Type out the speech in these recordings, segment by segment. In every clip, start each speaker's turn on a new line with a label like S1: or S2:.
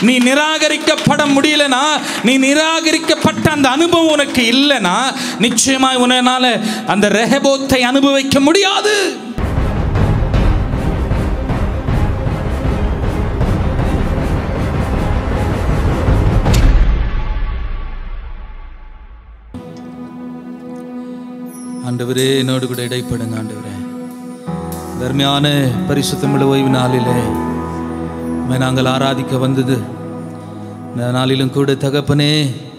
S1: நீ நிராகரிக்கப்பட முடியலனா நீ நிராகரிக்கப்பட்ட அந்த அனுபவம் உனக்கு இல்லைனா நிச்சயமாய் உன்னால அந்த ரெஹபோத்தை அனுபவிக்க முடியாது ஆண்டவரே என்னோடு கூட இடைப்படுங்க ஆண்டவரே தர்மையான பரிசுத்தமிழ் ஓய்வு நாளிலே உம்மை நாங்கள் ஆராதிக்க வந்தது இந்த நாளிலும் கூட தகப்பனே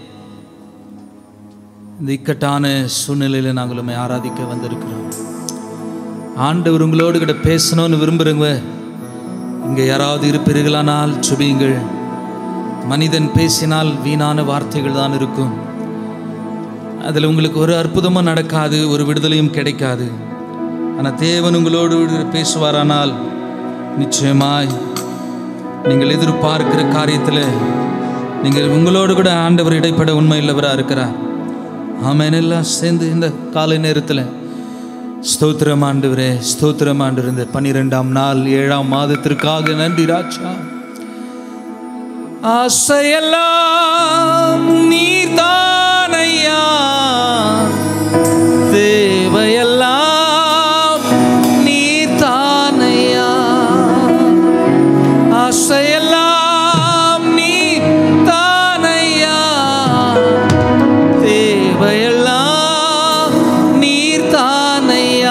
S1: இந்த இக்கட்டான சூழ்நிலையில் நாங்கள் உண்மை ஆராதிக்க வந்திருக்கிறோம் ஆண்டவர் உங்களோடு கூட பேசணும்னு விரும்புகிறவங்க இங்கே யாராவது இருப்பீர்களானால் சுபியுங்கள் மனிதன் பேசினால் வீணான வார்த்தைகள் தான் இருக்கும் அதில் உங்களுக்கு ஒரு அற்புதமும் நடக்காது ஒரு விடுதலையும் கிடைக்காது ஆனால் தேவன் உங்களோடு பேசுவாரானால் நிச்சயமாய் நீங்கள் எதிர்பார்க்கிற காரியத்தில் நீங்கள் உங்களோடு கூட ஆண்டவர் இடைப்பட உண்மை இல்லவராக இருக்கிறார் ஆமேன் எல்லாம் சேர்ந்து இந்த காலை நேரத்தில் ஸ்தோத்திரம் ஆண்டவரே ஸ்தோத்திரம் ஆண்டவர் இந்த பன்னிரெண்டாம் நாள் ஏழாம் மாதத்திற்காக நன்றி ராஜா ஆசையெல்லாம் நீர்தானையா தேவையெல்லாம் நீர்தானையா ஆசையெல்லாம் நீர்தானையா தேவையெல்லாம் நீர்தானையா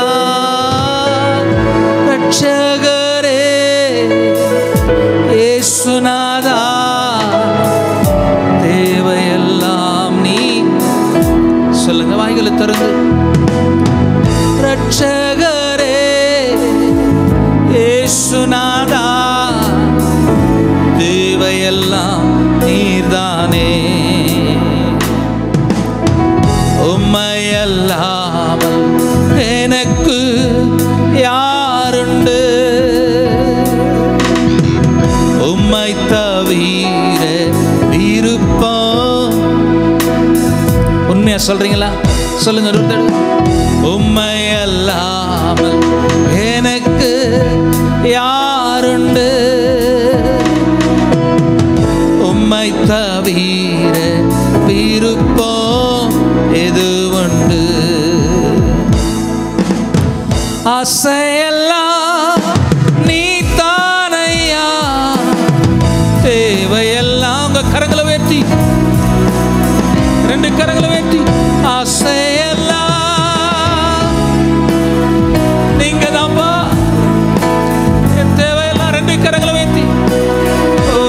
S1: ரட்சகரே ஏசுநாதா தேவையெல்லாம் நீ சொல்லுங்க வாய்களை திறந்து ரட்சகரே ஏசுநாதா தேவையெல்லாம் நீர்தானே உம்மையல்லாமல் எனக்கு யாருண்டு உம்மை தவிர விருப்பம் உண்மையா சொல்றீங்களா சொல்லுங்க ஒரு தடவை. உம்மை அல்லாமல் எனக்கு யாருண்டு உம்மை தவிர விருப்பம் எது உண்டு ஆசையெல்லாம் நீ தானையா தேவையெல்லாம் உங்க கரங்களை உயர்த்தி ரெண்டு கரங்களை உயர்த்தி ஆசையெல்லாம் நீங்க தான்ப்பா என் தேவையெல்லாம் ரெண்டு கரங்களை உயர்த்தி ஓ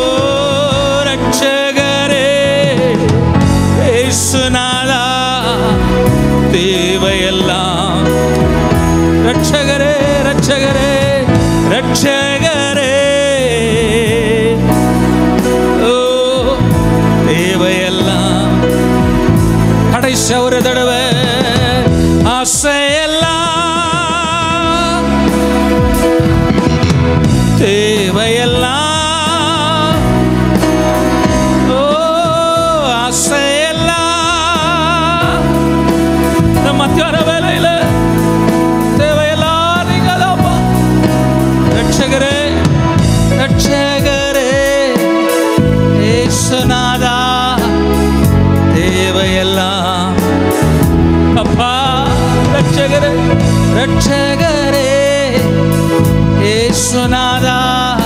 S1: ரட்சகரே இயேசுநாதா தேவையெல்லாம் ரட்சகரே ரட்சகரே ரட்சகரே ஓ தேவையெல்லாம் கடைசி ஒரு தடவை ஆசையெல்லாம் தேவையெல்லாம் ஓ ஆசையெல்லாம் இந்த மத்தியான வேலையில தேவையெல்லாம் நீங்க தான்ப்பா ரட்சகரே ரட்சகரே ஏசுநாதா தேவையெல்லாம் அப்பா ரட்சகரே ரட்சகரே ஏசுநாதா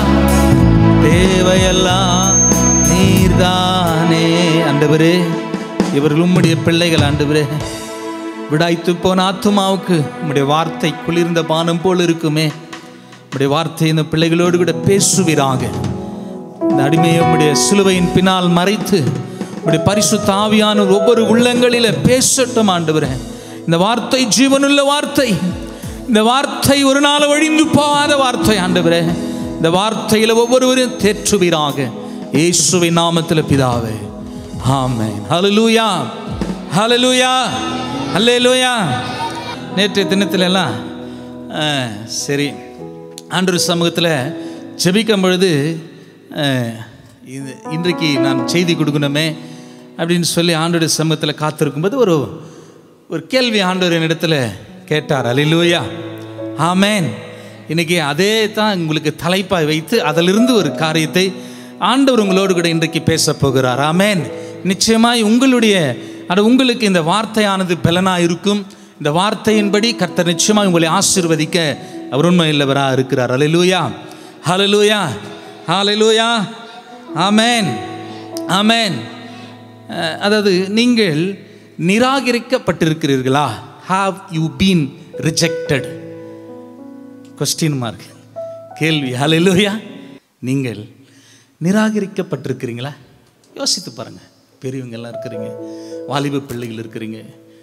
S1: தேவையெல்லாம் நீர்தானே ஆண்டவரே இவர்கள் உம்முடைய பிள்ளைகள் ஆண்டவரே விடாய்த்து போன ஆத்துமாவுக்கு உம்முடைய வார்த்தை குளிர்ந்த பானம் போல் இருக்குமே உம்முடைய வார்த்தை இந்த பிள்ளைகளோடு கூட பேசுவீராக இந்த அடிமையை உம்முடைய சிலுவையின் பின்னால் மறைத்து உம்முடைய பரிசுத்த ஆவியானவர் ஒவ்வொரு உள்ளங்களில பேசட்டும் ஆண்டவரே இந்த வார்த்தை ஜீவனுள்ள வார்த்தை இந்த வார்த்தை ஒரு நாள் ஒழிந்து போகாத வார்த்தை ஆண்டவரே இந்த வார்த்தையில ஒவ்வொருவரும் தேற்றுவீராக இயேசுவின் நாமத்தில் பிதாவே ஆமென் ஹalleluya ஹalleluya ஹalleluya நேற்றைய தினத்துல எல்லாம் ஆ, சரி ஆண்டவர் சமூகத்தில் ஜெபிக்கும் பொழுது அஹ், இது இன்றைக்கு நான் செய்தி கொடுக்கணுமே அப்படின்னு சொல்லி ஆண்டோட சமூகத்தில் காத்திருக்கும்போது ஒரு ஒரு கேள்வி ஆண்டவர் என்னிடத்தில் கேட்டார் அலிலூயா ஆமேன் இன்னைக்கு அதே தான் உங்களுக்கு தலைப்பாய் வைத்து அதிலிருந்து ஒரு காரியத்தை ஆண்டவர் உங்களோடு கூட இன்றைக்கு பேச போகிறார் ஆமென் நிச்சயமாய் உங்களுடைய அது உங்களுக்கு இந்த வார்த்தையானது பலனாக இருக்கும் இந்த வார்த்தையின்படி கர்த்தர் நிச்சயமாக உங்களை ஆசீர்வதிக்க அவர் உண்மை இல்லவராக இருக்கிறார் ஹalleluya ஹalleluya ஹalleluya ஆமென் ஆமென் அஹ், அதாவது நீங்கள் நிராகரிக்கப்பட்டிருக்கிறீர்களா have you been rejected question mark கேள்வி ஹalleluya நீங்கள் நிராகரிக்கப்பட்டிருக்கிறீங்களா யோசித்து பாருங்க பெரியவங்க எல்லாம் இருக்கிறீங்க வாலிப பிள்ளைகள் இருக்கிறீங்க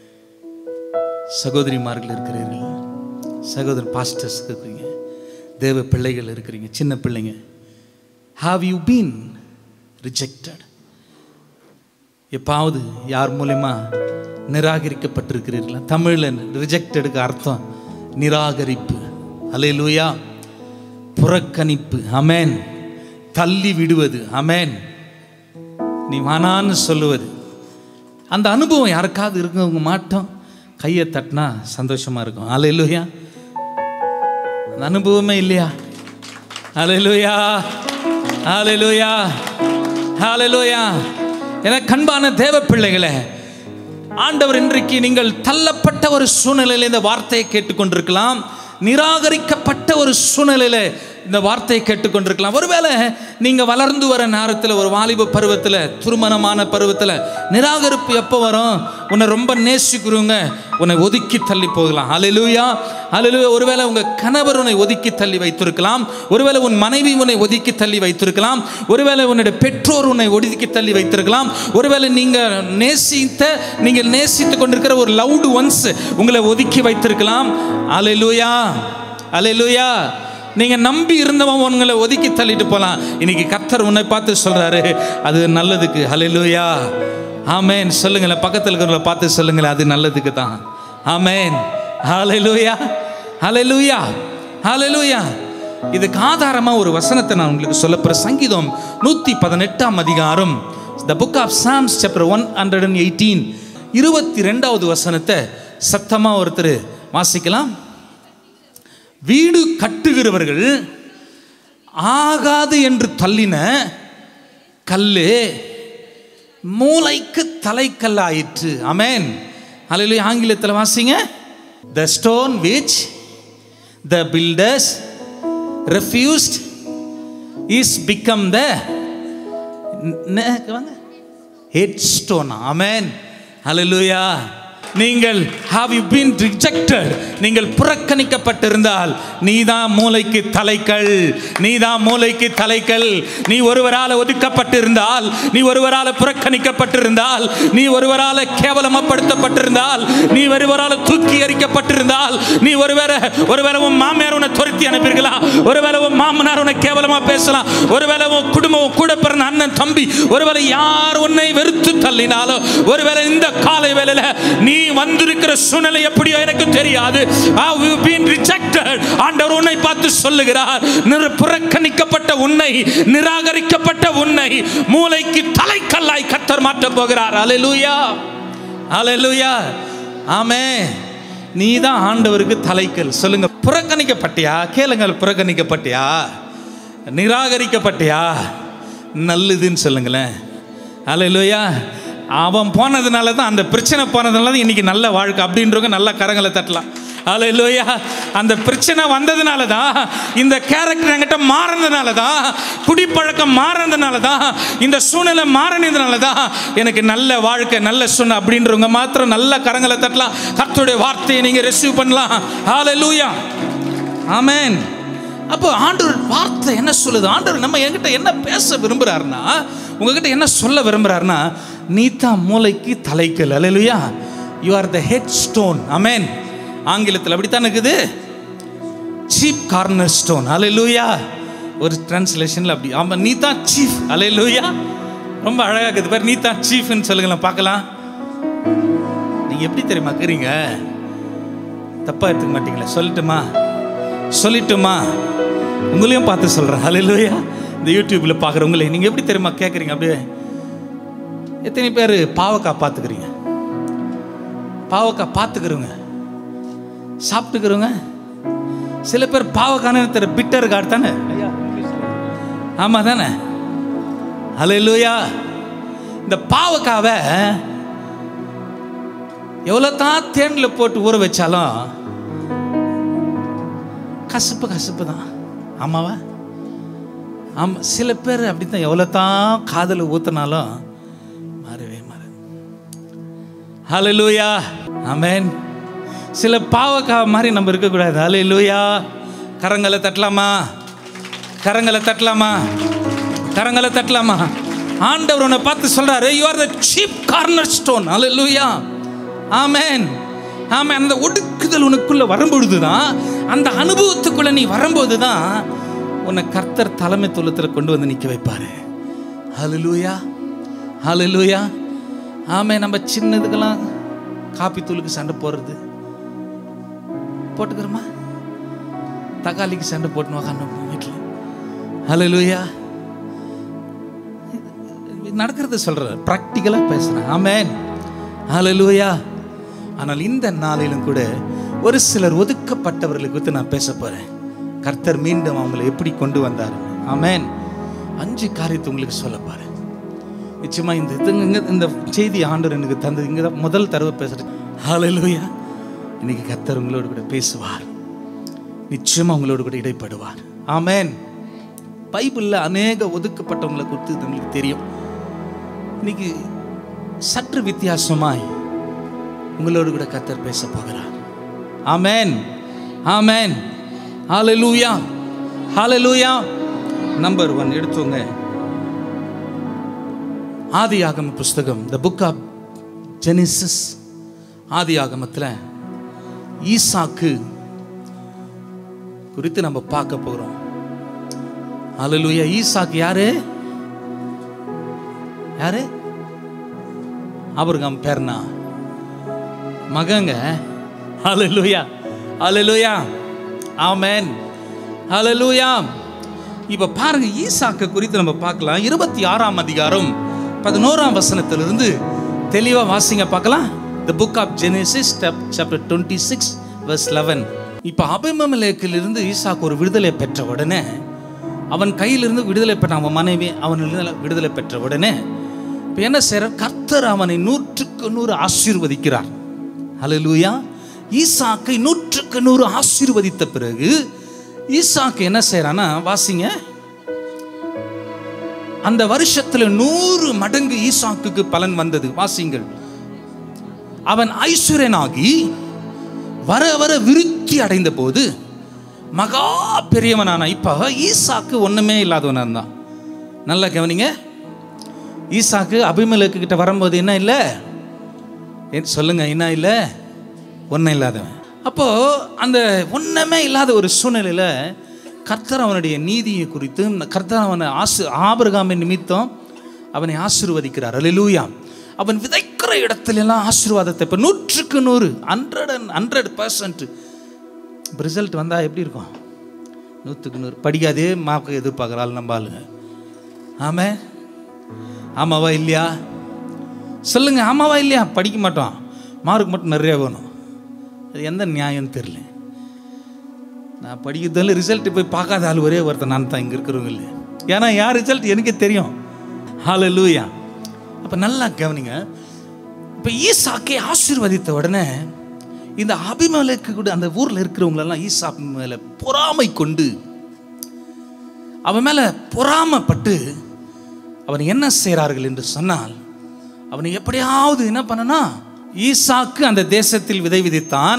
S1: சகோதரிமார்கள் இருக்கிறீர்கள் சகோதர பாஸ்டர்ஸ் இருக்கிறீங்க தேவ பிள்ளைகள் இருக்கிறீங்க சின்ன பிள்ளைங்க ஹாவ் யூ பீன் ரிஜெக்டட் எப்பாவது யார் மூலயமா நிராகரிக்கப்பட்டிருக்கிறீர்களா தமிழில் ரிஜெக்டடுக்கு அர்த்தம் நிராகரிப்பு அலையிலுயா புறக்கணிப்பு அமேன் தள்ளி விடுவது அமேன் நீ வானான்னு சொல்லுவது அந்த அனுபவம் யாருக்காவது இருக்கவங்க மாட்டோம் கையை தட்டினா சந்தோஷமா இருக்கும் அலையிலுயா அந்த அனுபவமே இல்லையா அலையிலுயா அலையிலுயா அலையிலுயா என கண்பான தேவ பிள்ளைகளே ஆண்டவர் இன்றைக்கு நீங்கள் தள்ளப்பட்ட ஒரு சூழ்நிலையில் இந்த வார்த்தையை கேட்டுக்கொண்டிருக்கலாம் நிராகரிக்கப்பட்ட ஒரு சூழ்நிலையில் இந்த வார்த்தையை கேட்டுக்கொண்டிருக்கலாம் ஒருவேளை நீங்கள் வளர்ந்து வர நேரத்தில் ஒரு வாலிப பருவத்தில் திருமணமான பருவத்தில் நிராகரிப்பு எப்போ வரும் உன்னை ரொம்ப நேசிக்கிறவங்க உன்னை ஒதுக்கி தள்ளி போகலாம் அலையிலுயா அலையிலுயா ஒருவேளை உங்கள் கணவர் உன்னை ஒதுக்கி தள்ளி வைத்திருக்கலாம் ஒருவேளை உன் மனைவி உன்னை ஒதுக்கி தள்ளி வைத்திருக்கலாம் ஒருவேளை உன்னுடைய பெற்றோர் உன்னை ஒதுக்கி தள்ளி வைத்திருக்கலாம் ஒருவேளை நீங்கள் நேசித்த நீங்கள் நேசித்து கொண்டிருக்கிற ஒரு லவுடு ஒன்ஸ் உங்களை ஒதுக்கி வைத்திருக்கலாம் அலையிலுயா அலையிலுயா நீங்க நம்பி இருந்தவன் உங்களை ஒதுக்கி தள்ளிட்டு போலாம் இன்னைக்கு கத்தர் உன்னை பார்த்து சொல்றாரு அது நல்லதுக்கு ஹalleluya ஆமென் சொல்லுங்களேன் பக்கத்தில் இருக்கிறவங்கள பார்த்து சொல்லுங்களேன் அது நல்லதுக்கு தான் ஆமென் ஹalleluya ஹalleluya ஹalleluya இதுக்கு ஆதாரமா ஒரு வசனத்தை நான் உங்களுக்கு சொல்ல போற சங்கீதம் நூத்தி பதினெட்டாம் அதிகாரம் the book of Psalms chapter one hundred and eighteen இருபத்தி ரெண்டாவது வசனத்தை சத்தமா ஒருத்தர் வாசிக்கலாம் வீடு கட்டுகிறவர்கள் ஆகாது என்று தள்ளின கல்லு மூளைக்கு தலைக்கல்லாயிற்று அமேன் அல்ல ஆங்கிலத்தில் வாசிங்க the stone which the builders refused is become the head stone அமேன் ஹalleluya நீங்கள் ஹாவ் யூ பீன் ரிஜெக்டட் நீங்கள் புறக்கணிக்கப்பட்டிருந்தால் நீதான் மூளைக்கு தலைக்கல் நீதான் மூளைக்கு தலைக்கல் நீ ஒருவரால் ஒதுக்கப்பட்டிருந்தால் நீ ஒருவரால் புறக்கணிக்கப்பட்டிருந்தால் நீ ஒருவரால் கேவலமப்படுத்தப்பட்டிருந்தால் நீ ஒருவரால் தூக்கி எறிக்கப்பட்டிருந்தால் நீ ஒருவேளை ஒருவேளை உன் மாமியார் உன்னை துரத்தி அனுப்பியிருக்கலாம் ஒருவேளை உன் மாமனார் உன்னை கேவலமா பேசலாம் ஒருவேளை உன் குடும்பம் உன் கூட பிறந்த அண்ணன் தம்பி ஒருவேளை யார் உன்னை வெறுத்து தள்ளினாலோ ஒருவேளை இந்த காலை வேளையில நீ வந்திருக்கிற சூழ்நிலை எப்படியோ எனக்கு தெரியாது How you been rejected ஆண்டவர் உன்னை பார்த்து சொல்லுகிறார் நிற- புறக்கணிக்கப்பட்ட உன்னை நிராகரிக்கப்பட்ட உன்னை மூளைக்கு தலைக்கல்லாய் கத்தர் மாற்றப் போகிறார் அலையலூயா அலையலூயா ஆமே நீ தான் ஆண்டவருக்கு தலைக்கல் சொல்லுங்க புறக்கணிக்கப்பட்டியா கேளுங்கள் புறக்கணிக்கப்பட்டியா நிராகரிக்கப்பட்டியா நல்லதுன்னு சொல்லுங்களேன் அலையிலோயா அவன் போனதுனால தான் அந்த பிரச்சனை போனதுனால தான் இன்னைக்கு நல்ல வாழ்க்கை அப்படின்றவங்க நல்ல கரங்களை தட்டலாம் அலையிலோயா அந்த பிரச்சனை வந்ததுனால தான் இந்த கேரக்டர் என்கிட்ட மாறினதுனால தான் குடிப்பழக்கம் மாறினதுனால தான் இந்த சூழ்நிலை மாறினதுனால தான் எனக்கு நல்ல வாழ்க்கை நல்ல சூழ்நிலை அப்படின்றவங்க மாத்திரம் நல்ல கரங்களை தட்டலாம் கர்த்தருடைய வார்த்தையை நீங்கள் ரிசீவ் பண்ணலாம் ஹalleluya ஆமென் அப்போ ஆண்டவர் வார்த்தை என்ன சொல்லுது ஆண்டவர் நம்ம என்கிட்ட என்ன பேச விரும்புகிறாருன்னா உங்ககிட்ட என்ன சொல்ல விரும்புகிறாருன்னா நீ தான் மூளைக்கு தலைக்கல் அல்லையா you are the head stone அமேன் ஆங்கிலத்தில் அப்படித்தான் இருக்குது சீப் கார்னர் ஸ்டோன் அலையலூயா ஒரு டிரான்ஸ்லேஷனில் அப்படி ஆமாம் நீ தான் சீஃப் அலையலூயா ரொம்ப அழகாக இருக்குது பாரு நீ தான் சீஃப்னு சொல்லுங்களேன் பார்க்கலாம் நீங்கள் எப்படி தெரியுமா இருக்கிறீங்க தப்பாக எடுத்துக்க மாட்டீங்களா சொல்லட்டுமா சொல்லட்டுமா உங்களையும் பார்த்து சொல்கிறேன் அலையிலூயா இந்த யூடியூப்பில் பார்க்குறவங்களே நீங்கள் எப்படி தெரியுமா கேட்குறீங்க அப்படியே எத்தனை பேர் பாவக்காய் பார்த்துக்கிறீங்க பாவக்காய் பார்த்துக்கிறவங்க சாப்பிட்டுக்கிறவங்க சில பேர் பாவக்கான தெரிய பிட்டர் கார்டு தானே ஆமாம் தானே ஹalleluya இந்த பாவக்காவை எவ்வளோ தான் தேனில் போட்டு ஊற வச்சாலும் கசப்பு கசப்பு தான் ஆமாவா ஆமாம் சில பேர் அப்படி தான் எவ்வளோ தான் காதில் ஊற்றினாலும் மாறவே மாறாது ஹalleluya ஆமென் சில பாவக்காய் மாதிரி நம்ம இருக்கக்கூடாது ஹalleluya கரங்களை தட்டலாமா கரங்களை தட்டலாமா கரங்களை தட்டலாமா ஆண்டவர் உன்னை பார்த்து சொல்றாரு you are the chief corner stone ஹalleluya ஆமென் ஆமென் அந்த ஒடுக்குதல் உனக்குள்ள வரும்பொழுது தான் அந்த அனுபவத்துக்குள்ள நீ வரும்போது தான் உன்னை கர்த்தர் தலைமை துலத்தில் கொண்டு வந்து நிற்க வைப்பாரு ஹalleluya ஹalleluya ஆமென் நம்ம சின்னதுக்கெல்லாம் காப்பி தூளுக்கு சண்டை போடுறது போட்டுக்கிறோமா தக்காளிக்கு சண்டை போட்டுன்னு உக்காந்து வீட்டில் ஹalleluya நடக்கிறத சொல்கிறேன் ப்ராக்டிக்கலாக பேசுகிறேன் ஆமென் ஹalleluya ஆனால் இந்த நாளிலும் கூட ஒரு சிலர் ஒதுக்கப்பட்டவர்களை குறித்து நான் பேச போகிறேன் கர்த்தர் மீண்டும் அவங்களை எப்படி கொண்டு வந்தார் ஆமென் அஞ்சு காரியத்தை உங்களுக்கு சொல்ல போகிறேன் நிச்சயமா இந்த இது இங்க இந்த செய்தி ஆண்டவர் எனக்கு தந்தது இங்கே தான் முதல் தடவை பேசுகிறேன் ஹalleluya இன்னைக்கு கர்த்தர் உங்களோடு கூட பேசுவார் நிச்சயமா உங்களோடு கூட இடைப்படுவார் ஆமென் பைபிளில் அநேக ஒதுக்கப்பட்டவங்களை குறித்து இது உங்களுக்கு தெரியும் இன்னைக்கு சற்று வித்தியாசமாய் உங்களோடு கூட கர்த்தர் பேச போகிறார் ஆமென் ஆமென் ஹalleluya ஹalleluya நம்பர் ஒன் எடுத்துங்க ஆதி ஆகம புஸ்தகம் த புக் ஆஃப் ஜெனிசிஸ் ஆதி ஆகமத்தில் ஈசாக்கு குறித்து நம்ம பார்க்க போகிறோம் ஹalleluya ஈசாக்கு யாரு யாரு ஆபிரகாம் பேர்னா மகங்க ஹalleluya ஹalleluya ஆமென் ஹalleluya இப்போ பாருங்க ஈசாக்கு குறித்து நம்ம பார்க்கலாம் இருபத்தி ஆறாம் அதிகாரம் பதினோராம் வசனத்திலிருந்து தெளிவாக வாசிங்க பார்க்கலாம் the book of Genesis chapter twenty six verse eleven இப்போ அபிமமலேக்கிலிருந்து ஈசாக்கு ஒரு விடுதலை பெற்ற உடனே அவன் கையிலிருந்து விடுதலை பெற்ற அவன் மனைவி அவனிலிருந்து விடுதலை பெற்ற உடனே இப்போ என்ன செய்கிறார் கர்த்தர் அவனை நூற்றுக்கு நூறு ஆசீர்வதிக்கிறார் ஹalleluya ஈசாக்கை நூற்றுக்கு நூறு ஆசீர்வதித்த பிறகு ஈசாக்கு என்ன செய்கிறான்னா வாசிங்க அந்த வருஷத்துல நூறு மடங்கு ஈசாக்குக்கு பலன் வந்தது வாசிங்கள் அவன் ஐஸ்வர்யனாகி வர வர விருத்தி அடைந்த போது மகா பெரியவனான இப்போ ஈசாக்கு ஒண்ணுமே இல்லாதவனா இருந்தான் நல்லா கவனிங்க ஈசாக்கு அபிமலேக்கு கிட்ட வரும்போது என்ன இல்லை ஏன் சொல்லுங்க என்ன இல்லை ஒன்றும் இல்லாதவன் அப்போ அந்த ஒன்றுமே இல்லாத ஒரு சூழ்நிலையில் கர்த்தர் அவனுடைய நீதியை குறித்து கர்த்தர் அவனை ஆசு ஆபிரகாமின் நிமித்தம் அவனை ஆசீர்வதிக்கிறார் அல்லேலூயா அவன் விதைக்கிற இடத்துல எல்லாம் ஆசீர்வாதத்தை இப்போ நூற்றுக்கு நூறு hundred and hundred percent result வந்தால் எப்படி இருக்கும் நூற்றுக்கு நூறு படிக்காதே மார்க்கு எதிர்பார்க்குறாள் நம்ம ஆளுங்க ஆமே ஆமாவா இல்லையா சொல்லுங்க ஆமாவா இல்லையா படிக்க மாட்டோம் மார்க் மட்டும் நிறைய வேணும் அது எந்த நியாயம்னு தெரியல நான் படிக்கிறதால ரிசல்ட் போய் பார்க்காத ஆள் ஒரே ஒருத்தன் நான் தான் இங்கே இருக்கிறவங்க இல்லை ஏன்னா யார் ரிசல்ட் எனக்கே தெரியும் ஹால லூயா அப்போ நல்லா கவனிங்க இப்போ ஈசாக்கை ஆசீர்வதித்த உடனே இந்த அபிமலைக்கு கூட அந்த ஊரில் இருக்கிறவங்களெல்லாம் ஈசா மேலே பொறாமை கொண்டு அவன் மேலே பொறாமைப்பட்டு அவன் என்ன செய்கிறார்கள் என்று சொன்னால் அவனை எப்படியாவது என்ன பண்ணனா ஈசாக்கு அந்த தேசத்தில் விதை விதித்தான்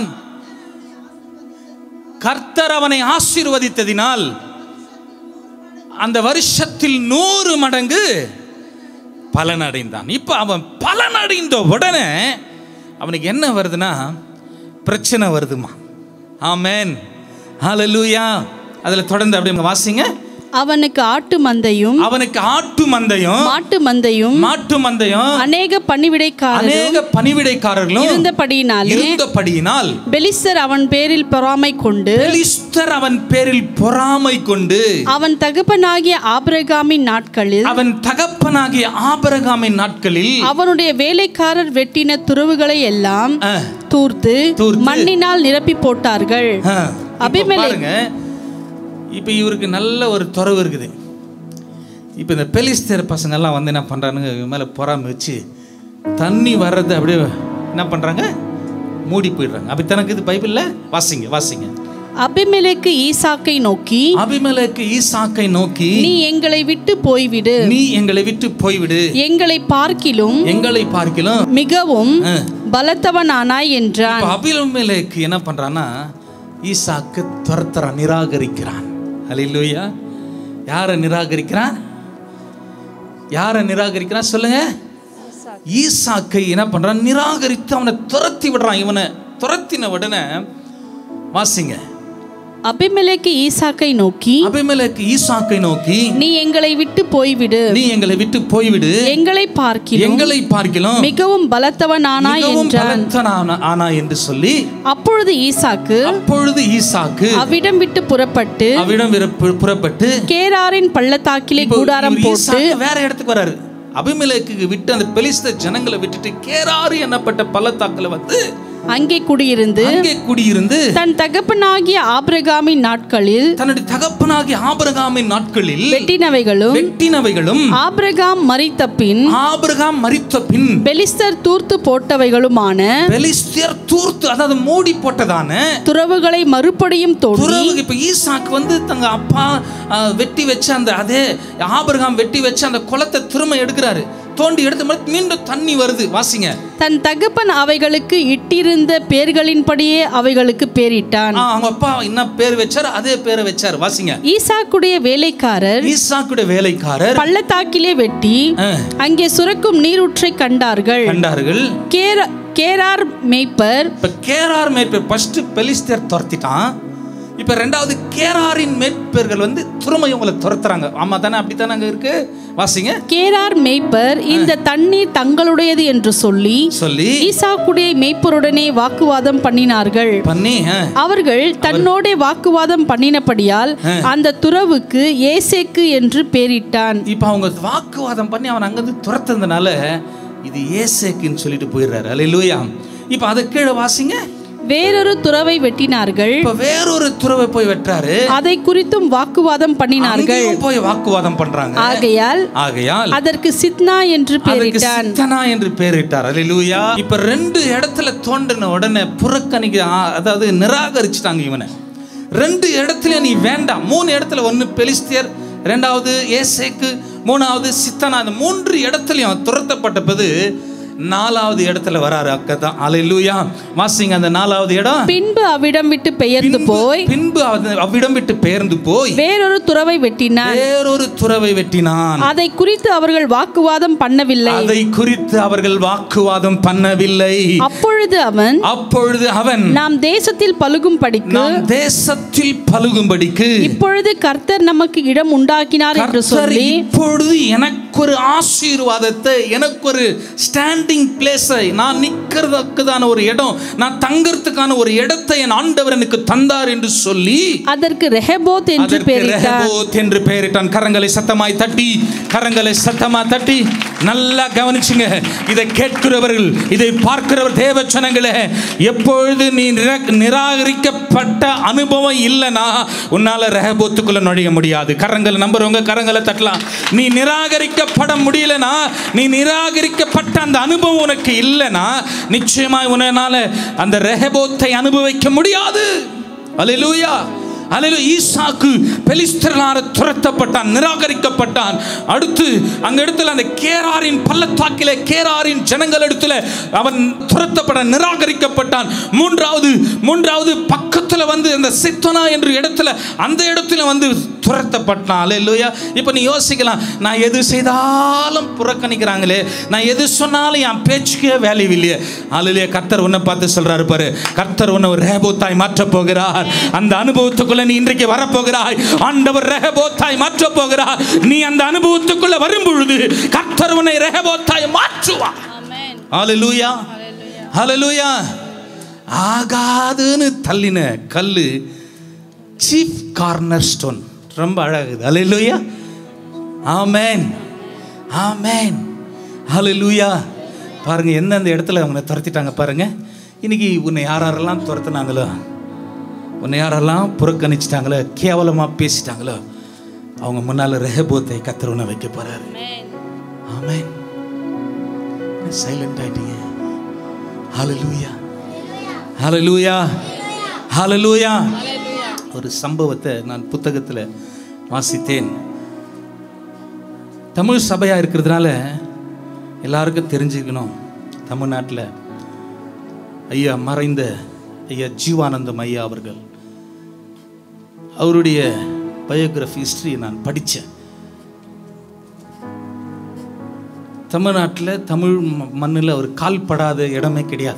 S1: கர்த்தர் அவனை ஆசீர்வதித்ததினால் அந்த வருஷத்தில் நூறு மடங்கு பலனடைந்தான் இப்போ அவன் பலனடைந்த உடனே அவனுக்கு என்ன வருதுன்னா பிரச்சனை வருதுமா ஆமேன் ஹalleluya அதில் தொடர்ந்து அப்படியே வாசிங்க
S2: அவனுக்கு ஆட்டு மந்தையும்
S1: அவனுக்கு ஆட்டு மந்தையும்
S2: மாட்டு மந்தையும்
S1: மாட்டு மந்தையும்
S2: அநேக பணிவிடைக்காரர்
S1: அநேக பணிவிடைக்காரர்களும்
S2: இருந்தபடியினாலே
S1: இருந்தபடியினால்
S2: பெலிஸ்தர் அவன் பேரில் பொறாமை கொண்டு
S1: பெலிஸ்தர் அவன் பேரில் பொறாமை கொண்டு
S2: அவன் தகப்பனாகிய ஆபிரகாமின் நாட்களில்
S1: அவன் தகப்பனாகிய ஆபரகாமின் நாட்களில்
S2: அவனுடைய வேலைக்காரர் வெட்டின துறவுகளை எல்லாம்
S1: அஹ்,
S2: தூர்த்து
S1: தூர்த்து,
S2: மண்ணினால் நிரப்பி போட்டார்கள்
S1: அஹ், இப்ப
S2: அபிமெலேக்.
S1: பாருங்க இப்ப இவருக்கு நல்ல ஒரு துறவு இருக்குது இப்போ இந்த பெலிஸ்தேர் பசங்கெல்லாம் வந்து என்ன பண்ணுறானுங்க இவன் மேலே பொறாம வச்சு தண்ணி வர்றது அப்படியே என்ன பண்ணுறாங்க மூடி போயிடுறாங்க அப்படி தனக்கு இது பைபிளில் வாசிங்க வாசிங்க
S2: அபிமெலேக்கு ஈசாக்கை நோக்கி
S1: அபிமேலக்கு ஈசாக்கை நோக்கி
S2: நீ எங்களை விட்டு போய்விடு
S1: நீ எங்களை விட்டு போய்விடு
S2: எங்களை பார்க்கிலும்
S1: எங்களை பார்க்கலாம்
S2: மிகவும் பலத்தவனானாய் என்றான்
S1: இப்போ அபிமேலக்கு என்ன பண்றான்னா ஈசாக்கு துரத்துறான் நிராகரிக்கிறான் அல்லேலூயா யாரை நிராகரிக்கிறான் யாரை நிராகரிக்கிறான் சொல்லுங்க ஈசாக்கை என்ன பண்றான் நிராகரித்து அவனை துரத்தி விடுறான் இவனை துரத்தின உடனே வாசிங்க
S2: அபிமெலேக்கு ஈசாக்கை நோக்கி
S1: அபிமேலக்கு ஈசாக்கை நோக்கி
S2: நீ எங்களை விட்டு போய்விடு
S1: நீ எங்களை விட்டு போய்விடு
S2: எங்களை பார்க்கிலும்
S1: எங்களை பார்க்கலாம்
S2: மிகவும் பலத்தவனானாய்
S1: மிகவும்
S2: என்றான்
S1: பலத்தனான ஆனா என்று சொல்லி
S2: அப்பொழுது ஈசாக்கு
S1: அப்பொழுது ஈசாக்கு
S2: அவ்விடம் விட்டு புறப்பட்டு
S1: அவ்விடம் விர- பு- புறப்பட்டு
S2: கேராரின் பள்ளத்தாக்கிலே
S1: இப்போ
S2: கூடாரம்
S1: இவர்
S2: போட்டு
S1: ஈசாக்கு வேற இடத்துக்கு வராரு அபிமெலேக்கு விட்டு அந்த பெலிஸ்த ஜனங்களை விட்டுட்டு கேராறு என்னப்பட்ட பள்ளத்தாக்குல வந்து
S2: அங்கே குடியிருந்து
S1: அங்கே குடியிருந்து
S2: தன் தகப்பனாகிய ஆபிரகாமின் நாட்களில்
S1: தன்னுடைய தகப்பனாகிய ஆபிரகாமின் நாட்களில்
S2: வெட்டினவைகளும்
S1: வெட்டினவைகளும்
S2: ஆபிரகாம் மரித்த பின்
S1: ஆபிரகாம் மரித்த பின்
S2: பெலிஸ்தர் தூர்த்து போட்டவைகளுமான
S1: பெலிஸ்தியர் தூர்த்து அதாவது மூடி போட்டதான
S2: துறவுகளை மறுபடியும் தோண்டி
S1: துறவு இப்ப ஈசாக்கு வந்து தங்க அப்பா அஹ், வெட்டி வச்ச அந்த அதே ஆபிரகாம் வெட்டி வச்ச அந்த குளத்தை திரும்ப எடுக்கிறாரு தோண்டி எடுத்த மாதிரி மீண்டும் தண்ணி வருது வாசிங்க
S2: தன் தகப்பன் அவைகளுக்கு இட்டிருந்த பேர்களின்படியே அவைகளுக்கு பேரிட்டான்
S1: ஆ, அவங்க அப்பா என்ன பேர் வச்சார் அதே பேரை வச்சார் வாசிங்க
S2: ஈசாக்குடைய வேலைக்காரர்
S1: ஈசாக்குடைய வேலைக்காரர்
S2: பள்ளத்தாக்கிலே வெட்டி
S1: ஆ,
S2: அங்கே சுரக்கும் நீரூற்றை கண்டார்கள்
S1: கண்டார்கள்
S2: கேர- கேரார் மேய்ப்பர்
S1: இப்ப கேரார் மேற்பேர் ஃபர்ஸ்ட் பெலிஸ்தர் துரத்திட்டான் இப்ப ரெண்டாவது கேராரின் மேற்பேர்கள் வந்து திரும்ப இவங்களை துரத்துறாங்க ஆமா தானே அப்படி தானே அங்க இருக்கு வாசிங்க
S2: கேரார் மேய்ப்பர் இந்த தண்ணீர் தங்களுடையது என்று சொல்லி
S1: சொல்லி
S2: ஈசாக்குடைய மேய்ப்பருடனே வாக்குவாதம் பண்ணினார்கள்
S1: பண்ணி ஆ,
S2: அவர்கள் தன்னோட வாக்குவாதம் பண்ணினபடியால் அந்த துறவுக்கு ஏசேக்கு என்று பெயரிட்டான்
S1: இப்ப அவங்க வாக்குவாதம் பண்ணி அவன் அங்கிருந்து துரத்துனதுனால இது ஏசேக்குன்னு சொல்லிட்டு போயிடுறாரு அல்லேலூயா இப்ப அதை கீழே வாசிங்க
S2: வேறொரு துறவை வெட்டினார்கள்
S1: இப்ப வேறொரு துறவை போய் வெட்டுறாரு
S2: அதை குறித்தும் வாக்குவாதம் பண்ணினார்கள்
S1: அங்கேயும் போய் வாக்குவாதம் பண்றாங்க
S2: ஆகையால்
S1: ஆகையால்
S2: அதற்கு சித்னா என்று
S1: அதுக்கு
S2: பெயரிட்டான்
S1: சித்தனா என்று பெயரிட்டார் அல்லேலூயா இப்ப ரெண்டு இடத்துல தோண்டின உடனே புறக்கணிக்க ஆ, அதாவது நிராகரிச்சுட்டாங்க இவனை ரெண்டு இடத்துல நீ வேண்டாம் மூணு இடத்துல ஒன்னு பெலிஸ்தியர் ரெண்டாவது ஏசேக்கு மூணாவது சித்தனா இந்த மூன்று இடத்துலயும் துரத்தப்பட்டபோது நாலாவது இடத்துல வராரு அக்கதான் அலையிலூயா வாசிங்க அந்த நாலாவது இடம்
S2: பின்பு அவ்விடம் விட்டு பெயர்ந்து போய்
S1: பின்பு அவ- அவ்விடம் விட்டு பெயர்ந்து போய்
S2: வேறொரு துறவை வெட்டினான்
S1: வேறொரு துறவை வெட்டினான்
S2: அதை குறித்து அவர்கள் வாக்குவாதம் பண்ணவில்லை
S1: அதை குறித்து அவர்கள் வாக்குவாதம் பண்ணவில்லை
S2: அப்பொழுது அவன்
S1: அப்பொழுது அவன்
S2: நாம் தேசத்தில் பழுகும் படிக்கு
S1: நாம் தேசத்தில் பழுகும்படிக்கு
S2: இப்பொழுது கர்த்தர் நமக்கு இடம் உண்டாக்கினார் என்று
S1: கர்த்தர்
S2: சொல்லி
S1: இப்பொழுது எனக்கு ஒரு ஆசீர்வாதத்தை எனக்கு ஒரு ஸ்டாண்டிங் பிளேஸை நான் நிக்கிறதுக்கான ஒரு இடம் நான் தங்கறதுக்கான ஒரு இடத்தை என் ஆண்டவர் எனக்கு தந்தார் என்று சொல்லி
S2: அதற்கு ரெஹபோத் என்று
S1: அதற்கு
S2: பெயரிட்டார்
S1: ரெஹபோத் என்று பெயரிட்டான் கரங்களை சத்தமாய் தட்டி கரங்களை சத்தமா தட்டி நல்லா கவனிச்சுங்க இதை கேட்கிறவர்கள் இதை பார்க்கிறவர் தேவச்சனங்களே எப்பொழுது நீ நிரா- நிராகரிக்கப்பட்ட அனுபவம் இல்லைனா உன்னால ரெஹபோத்துக்குள்ள நுழைய முடியாது கரங்களை நம்புறவங்க கரங்களை தட்டலாம் நீ நிராகரிக்கப்பட முடியலனா நீ நிராகரிக்கப்பட்ட அந்த அனுபவம் உனக்கு இல்லைனா நிச்சயமாய் உன்னால அந்த ரெஹபோத்தை அனுபவிக்க முடியாது அல்லேலூயா அல்லேலூயா ஈசாக்கு பெலிஸ்தரனால துரத்தப்பட்டான் நிராகரிக்கப்பட்டான் அடுத்து அங்க இடத்துல அந்த கேராரின் பள்ளத்தாக்கிலே கேராரின் ஜனங்கள் இடத்துல அவன் துரத்தப்பட நிராகரிக்கப்பட்டான் மூன்றாவது மூன்றாவது பக்கத்துல வந்து அந்த சித்தனா என்ற இடத்துல அந்த இடத்துல வந்து துரத்தப்பட்டான் அல்லேலூயா இப்போ நீ யோசிக்கலாம் நான் எது செய்தாலும் புறக்கணிக்கிறாங்களே நான் எது சொன்னாலும் என் பேச்சுக்கே வேல்யூ இல்லையே அல்லையே கர்த்தர் உன்னை பார்த்து சொல்றாரு பாரு கர்த்தர் உன்னை ஒரு ரேபோத்தாய் மாற்றப் போகிறார் அந்த அனுபவத்துக்குள்ள நீ இன்றைக்கு வரப்போகிறாய் ஆண்டவர் ரேபோத்தாய் மாற்றப் போகிறார் நீ அந்த அனுபவத்துக்குள்ள வரும் பொழுது கர்த்தர் உன்னை ரேபோத்தாய் மாற்றுவார் ஹalleluya ஹalleluya ஆகாதுன்னு தள்ளின கல்லு சீஃப் கார்னர் ஸ்டோன் ரொம்ப அழகுது ஹalleluya ஆமென் ஆமென் ஹalleluya பாருங்க எந்தெந்த இடத்துல அவங்க துரத்திட்டாங்க பாருங்க இன்னைக்கு உன்னை யார் யாரெல்லாம் துரத்துனாங்களோ உன்னை யாரெல்லாம் புறக்கணிச்சிட்டாங்களோ கேவலமாக பேசிட்டாங்களோ அவங்க முன்னால ரெஹபோத்தை கத்தருன வைக்க போறாரு ஆமென் சைலண்ட் ஆயிட்டீங்க ஹalleluya ஹalleluya ஹalleluya ஒரு சம்பவத்தை நான் புத்தகத்தில் வாசித்தேன் தமிழ் சபையாக இருக்கிறதுனால எல்லாருக்கும் தெரிஞ்சுக்கணும் தமிழ்நாட்டில் ஐயா மறைந்த ஐயா ஜீவானந்தம் ஐயா அவர்கள் அவருடைய பயோகிராஃபி ஹிஸ்டரியை நான் படித்தேன் தமிழ்நாட்டில் தமிழ் மண்ணில் அவர் கால் படாத இடமே கிடையாது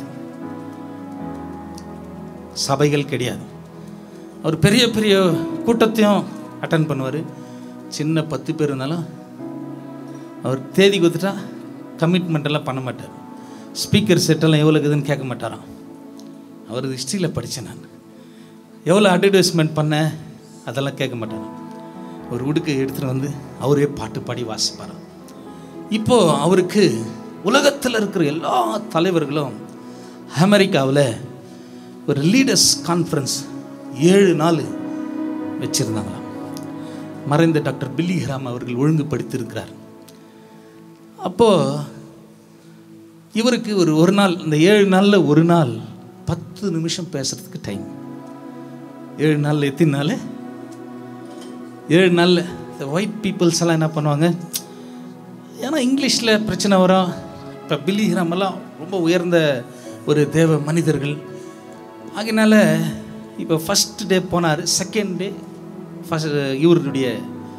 S1: சபைகள் கிடையாது அவர் பெரிய பெரிய கூட்டத்தையும் அட்டன் பண்ணுவார் சின்ன பத்து பேர் இருந்தாலும் அவர் தேதி கொடுத்துட்டா கமிட்மெண்ட் எல்லாம் பண்ண மாட்டார் ஸ்பீக்கர் செட்டெல்லாம் எவ்வளோ இருக்குதுன்னு கேட்க மாட்டாராம் அவர் ஹிஸ்ட்ரியில் படித்தேன் நான் எவ்வளோ அட்வர்டைஸ்மெண்ட் பண்ண அதெல்லாம் கேட்க மாட்டாராம் ஒரு உடுக்கை எடுத்துகிட்டு வந்து அவரே பாட்டு பாடி வாசிப்பாராம் இப்போ அவருக்கு உலகத்தில் இருக்கிற எல்லா தலைவர்களும் அமெரிக்காவில் ஒரு லீடர்ஸ் கான்ஃபரன்ஸ் ஏழு நாள் வச்சுருந்தாங்களாம் மறைந்த டாக்டர் பில்லி ஹிராம் அவர்கள் ஒழுங்குபடுத்தியிருக்கிறார் அப்போது இவருக்கு ஒரு ஒரு நாள் இந்த ஏழு நாளில் ஒரு நாள் பத்து நிமிஷம் பேசுறதுக்கு டைம் ஏழு நாளில் எத்தனை நாள் ஏழு நாளில் இந்த ஒயிட் பீப்புள்ஸ் எல்லாம் என்ன பண்ணுவாங்க ஏன்னா இங்கிலீஷில் பிரச்சனை வரும் இப்போ பில்லி ஹிராம் எல்லாம் ரொம்ப உயர்ந்த ஒரு தேவ மனிதர்கள் ஆகையினால இப்போ ஃபஸ்ட் டே போனார் செகண்ட் டே ஃபஸ்ட் இவருடைய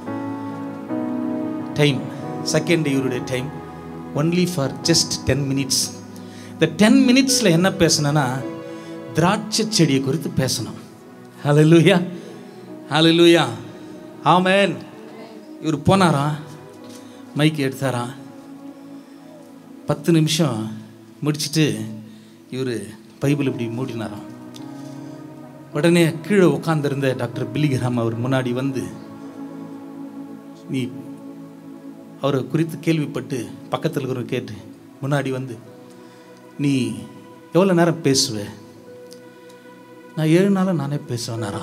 S1: டைம் செகண்ட் டே இவருடைய time only for just ten minutes இந்த டென் மினிட்ஸில் என்ன பேசணும்னா திராட்சை செடியை குறித்து பேசணும் ஹalleluya ஹalleluya ஆமென் இவர் போனாராம் மைக் எடுத்தாராம் பத்து நிமிஷம் முடிச்சிட்டு இவர் பைபிள் இப்படி மூடினாராம் உடனே கீழே உட்காந்துருந்த டாக்டர் பில்லிகிராம் அவர் முன்னாடி வந்து நீ அவரை குறித்து கேள்விப்பட்டு பக்கத்தில் இருக்கிற கேட்டு முன்னாடி வந்து நீ எவ்வளோ நேரம் பேசுவ நான் ஏழு நாளும் நானே பேசுவேனாரா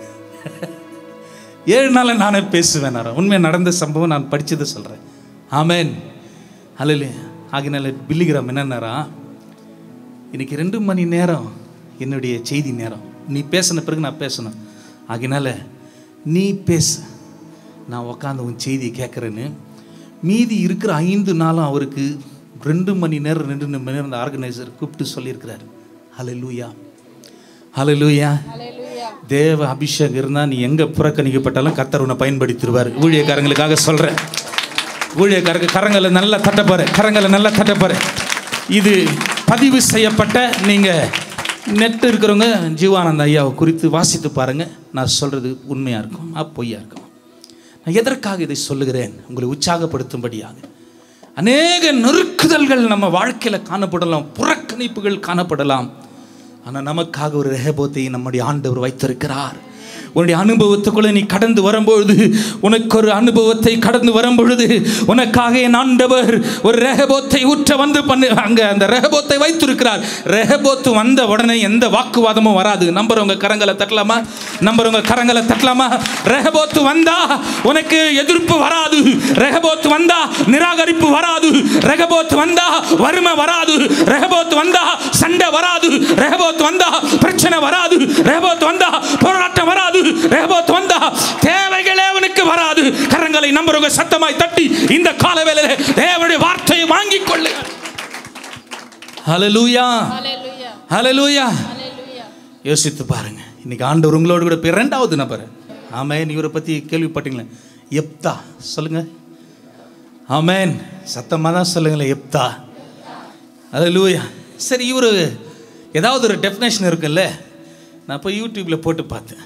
S1: ஏழு நாளில் நானே பேசுவேனாரா உண்மை நடந்த சம்பவம் நான் படிச்சதை சொல்கிறேன் ஆமேன் அல்ல ஆகினால பில்லிகிராம் என்னன்னாரா இன்னைக்கு ரெண்டு மணி நேரம் என்னுடைய செய்தி நேரம் நீ பேசின பிறகு நான் பேசணும் ஆகினால நீ பேசு நான் உக்காந்து உன் செய்தியை கேட்குறேன்னு மீதி இருக்கிற ஐந்து நாளும் அவருக்கு ரெண்டு மணி நேரம் ரெண்டு மணி நேரம் அந்த ஆர்கனைசர் கூப்பிட்டு சொல்லியிருக்கிறாரு ஹalleluya ஹalleluya தேவ அபிஷேகம் இருந்தால் நீ எங்கே புறக்கணிக்கப்பட்டாலும் கர்த்தர் உன்னை பயன்படுத்திடுவார் ஊழியக்காரங்களுக்காக சொல்கிறேன் ஊழியக்காரங்க கரங்களை நல்லா தட்டப்பாரு கரங்களை நல்லா தட்டப்பாரு இது பதிவு செய்யப்பட்ட நீங்கள் நெட் இருக்கிறவங்க ஜீவானந்த ஐயாவை குறித்து வாசித்து பாருங்க நான் சொல்கிறது உண்மையாக இருக்கும் ஆ பொய்யா இருக்கும் நான் எதற்காக இதை சொல்லுகிறேன் உங்களை உற்சாகப்படுத்தும்படியாக அநேக நெருக்குதல்கள் நம்ம வாழ்க்கையில் காணப்படலாம் புறக்கணிப்புகள் காணப்படலாம் ஆனால் நமக்காக ஒரு ரெஹபோத்தை நம்முடைய ஆண்டவர் வைத்திருக்கிறார் உன்னுடைய அனுபவத்துக்குள்ளே நீ கடந்து வரும்பொழுது உனக்கு ஒரு அனுபவத்தை கடந்து வரும்பொழுது உனக்காக என் ஆண்டவர் ஒரு ரெஹபோத்தை ஊற்ற வந்து பண்ணு அங்கே அந்த ரெஹபோத்தை வைத்திருக்கிறார் ரெஹபோத்து வந்த உடனே எந்த வாக்குவாதமும் வராது நம்புறவங்க கரங்களை தட்டலாமா நம்புறவங்க கரங்களை தட்டலாமா ரெஹபோத்து வந்தா உனக்கு எதிர்ப்பு வராது ரெஹபோத்து வந்தா நிராகரிப்பு வராது ரெஹபோத்து வந்தா வறுமை வராது ரெஹபோத்து வந்தா சண்டை வராது ரெஹபோத்து வந்தா பிரச்சனை வராது ரெஹபோத்து வந்தா போராட்டம் வராது ரெஹபோத் வந்தா தேவைகளே அவனுக்கு வராது கரங்களை நம்புறவங்க சத்தமாய் தட்டி இந்த கால வேளையில தேவனுடைய வார்த்தையை வாங்கிக் கொள்ளு ஹalleluya ஹalleluya யோசித்து பாருங்க இன்னைக்கு ஆண்டவர் உங்களோடு கூட போய் ரெண்டாவது நபர் ஆமேன் இவரை பத்தி கேள்விப்பட்டீங்களே எப்தா சொல்லுங்க ஆமேன் சத்தமாக தான் சொல்லுங்களேன் எப்தா ஹalleluya சரி இவர் ஏதாவது ஒரு டெஃபினேஷன் இருக்குல்ல நான் போய் யூடியூப்பில் போட்டு பார்த்தேன்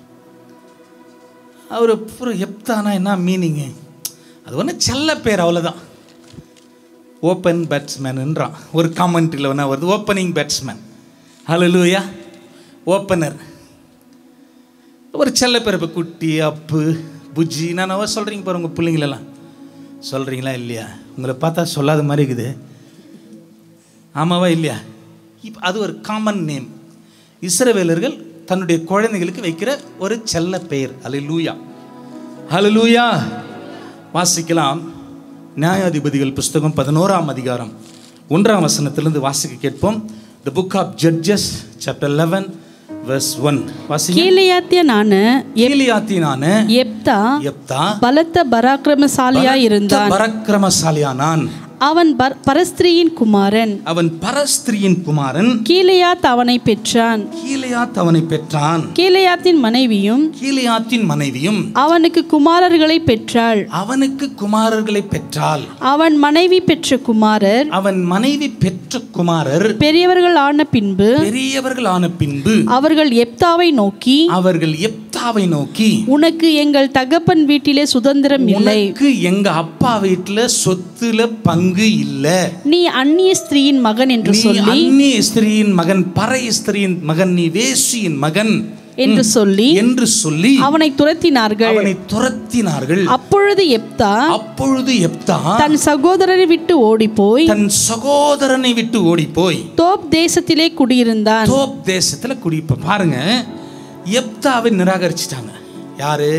S1: அவர் அப்புறம் எப்தானா என்ன மீனிங்கு அது ஒன்று செல்ல பேர் அவ்வளோதான் ஓப்பன் பேட்ஸ்மேனுன்றான் ஒரு காமெண்ட்ரியில் ஒன்றா வருது ஓப்பனிங் பேட்ஸ்மேன் ஹalleluya ஓப்பனர் ஒரு செல்ல பேர் இப்போ குட்டி அப்பு புஜ்ஜி நான் அவ சொல்கிறீங்க பாரு உங்கள் பிள்ளைங்களெல்லாம் சொல்கிறீங்களா இல்லையா உங்களை பார்த்தா சொல்லாத மாதிரி இருக்குது ஆமாவா இல்லையா இப்போ அது ஒரு காமன் நேம் இஸ்ரவேலர்கள் தன்னுடைய குழந்தைகளுக்கு வைக்கிற ஒரு செல்ல பெயர் அல்ல லூயா ஹalleluya வாசிக்கலாம் நியாயாதிபதிகள் புஸ்தகம் பதினோராம் அதிகாரம் ஒன்றாம் வசனத்திலிருந்து வாசிக்க கேட்போம் the book of Judges chapter eleven verse one வாசிங்க
S2: கீலேயாத்தியனான
S1: கீலியாத்தினான
S2: எப்தா
S1: எப்தா
S2: பலத்த பராக்கிரமசாலியா இருந்தான்
S1: பரக்கிரமசாலியானான்
S2: அவன் பர்- பரஸ்திரியின் குமாரன்
S1: அவன் பரஸ்திரியின் குமாரன்
S2: கீலேயாத் அவனை பெற்றான்
S1: கீலியாத் அவனை பெற்றான்
S2: கீலேயாத்தின் மனைவியும்
S1: கீலியாத்தின் மனைவியும்
S2: அவனுக்கு குமாரர்களை பெற்றாள்
S1: அவனுக்கு குமாரர்களை பெற்றாள்
S2: அவன் மனைவி பெற்ற குமாரர்
S1: அவன் மனைவி பெற்ற குமாரர்
S2: பெரியவர்கள் ஆன பின்பு
S1: பெரியவர்கள் ஆன பின்பு
S2: அவர்கள் எப்தாவை நோக்கி
S1: அவர்கள் எப்தாவை நோக்கி
S2: உனக்கு எங்கள் தகப்பன் வீட்டிலே சுதந்திரம் இல்லை
S1: உனக்கு எங்க அப்பா வீட்டுல சொத்துல பங்கு இல்ல
S2: நீ அந்நிய ஸ்திரீயின் மகன் என்று
S1: நீ
S2: சொல்லி
S1: அந்நிய ஸ்திரீயின் மகன் பறை ஸ்திரீயின் மகன் நீ வேசியின் மகன்
S2: என்று சொல்லி
S1: என்று சொல்லி
S2: அவனை துரத்தினார்கள்
S1: அவனை துரத்தினார்கள்
S2: அப்பொழுது எப்தா
S1: அப்பொழுது எப்தா
S2: தன் சகோதரரை விட்டு ஓடிப்போய்
S1: தன் சகோதரனை விட்டு ஓடி போய்
S2: தோப் தேசத்திலே குடியிருந்தான்
S1: தோப் தேசத்துல குடிப்ப பாருங்க எப்தாவை நிராகரிச்சிட்டாங்க யாரு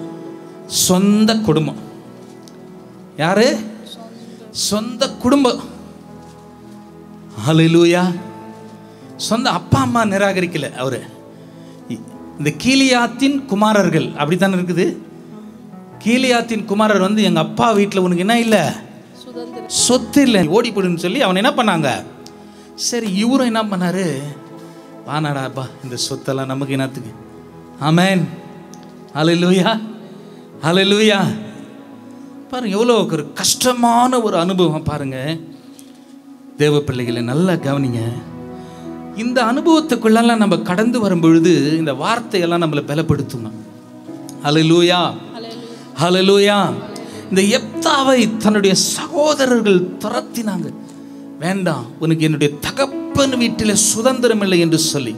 S1: சொந்த குடும்பம் யாரு சொந்த குடும்பம் ஹalleluya சொந்த அப்பா அம்மா நிராகரிக்கல அவரு இ- இந்த கீலியாத்தின் குமாரர்கள் அப்படித்தானே இருக்குது கீலியாத்தின் குமாரர் வந்து எங்க அப்பா வீட்டில் உனக்கு என்ன இல்லை சொத்து இல்லை ஓடி போடுன்னு சொல்லி அவன் என்ன பண்ணாங்க சரி இவரும் என்ன பண்ணாரு வானாடாப்பா இந்த சொத்தெல்லாம் நமக்கு என்னத்துக்கு ஆமேன் ஹalleluya ஹalleluya பாருங்க எவ்வளோ ஒரு கஷ்டமான ஒரு அனுபவம் பாருங்க தேவ பிள்ளைகளை நல்லா கவனிங்க இந்த அனுபவத்துக்குள்ளெல்லாம் நம்ம கடந்து வரும் பொழுது இந்த வார்த்தையெல்லாம் நம்மளை பலப்படுத்துங்க ஹalleluya ஹalleluya இந்த எப்தாவை தன்னுடைய சகோதரர்கள் துரத்தினாங்க வேண்டாம் உனக்கு என்னுடைய தகப்பன் வீட்டில் சுதந்திரம் இல்லை என்று சொல்லி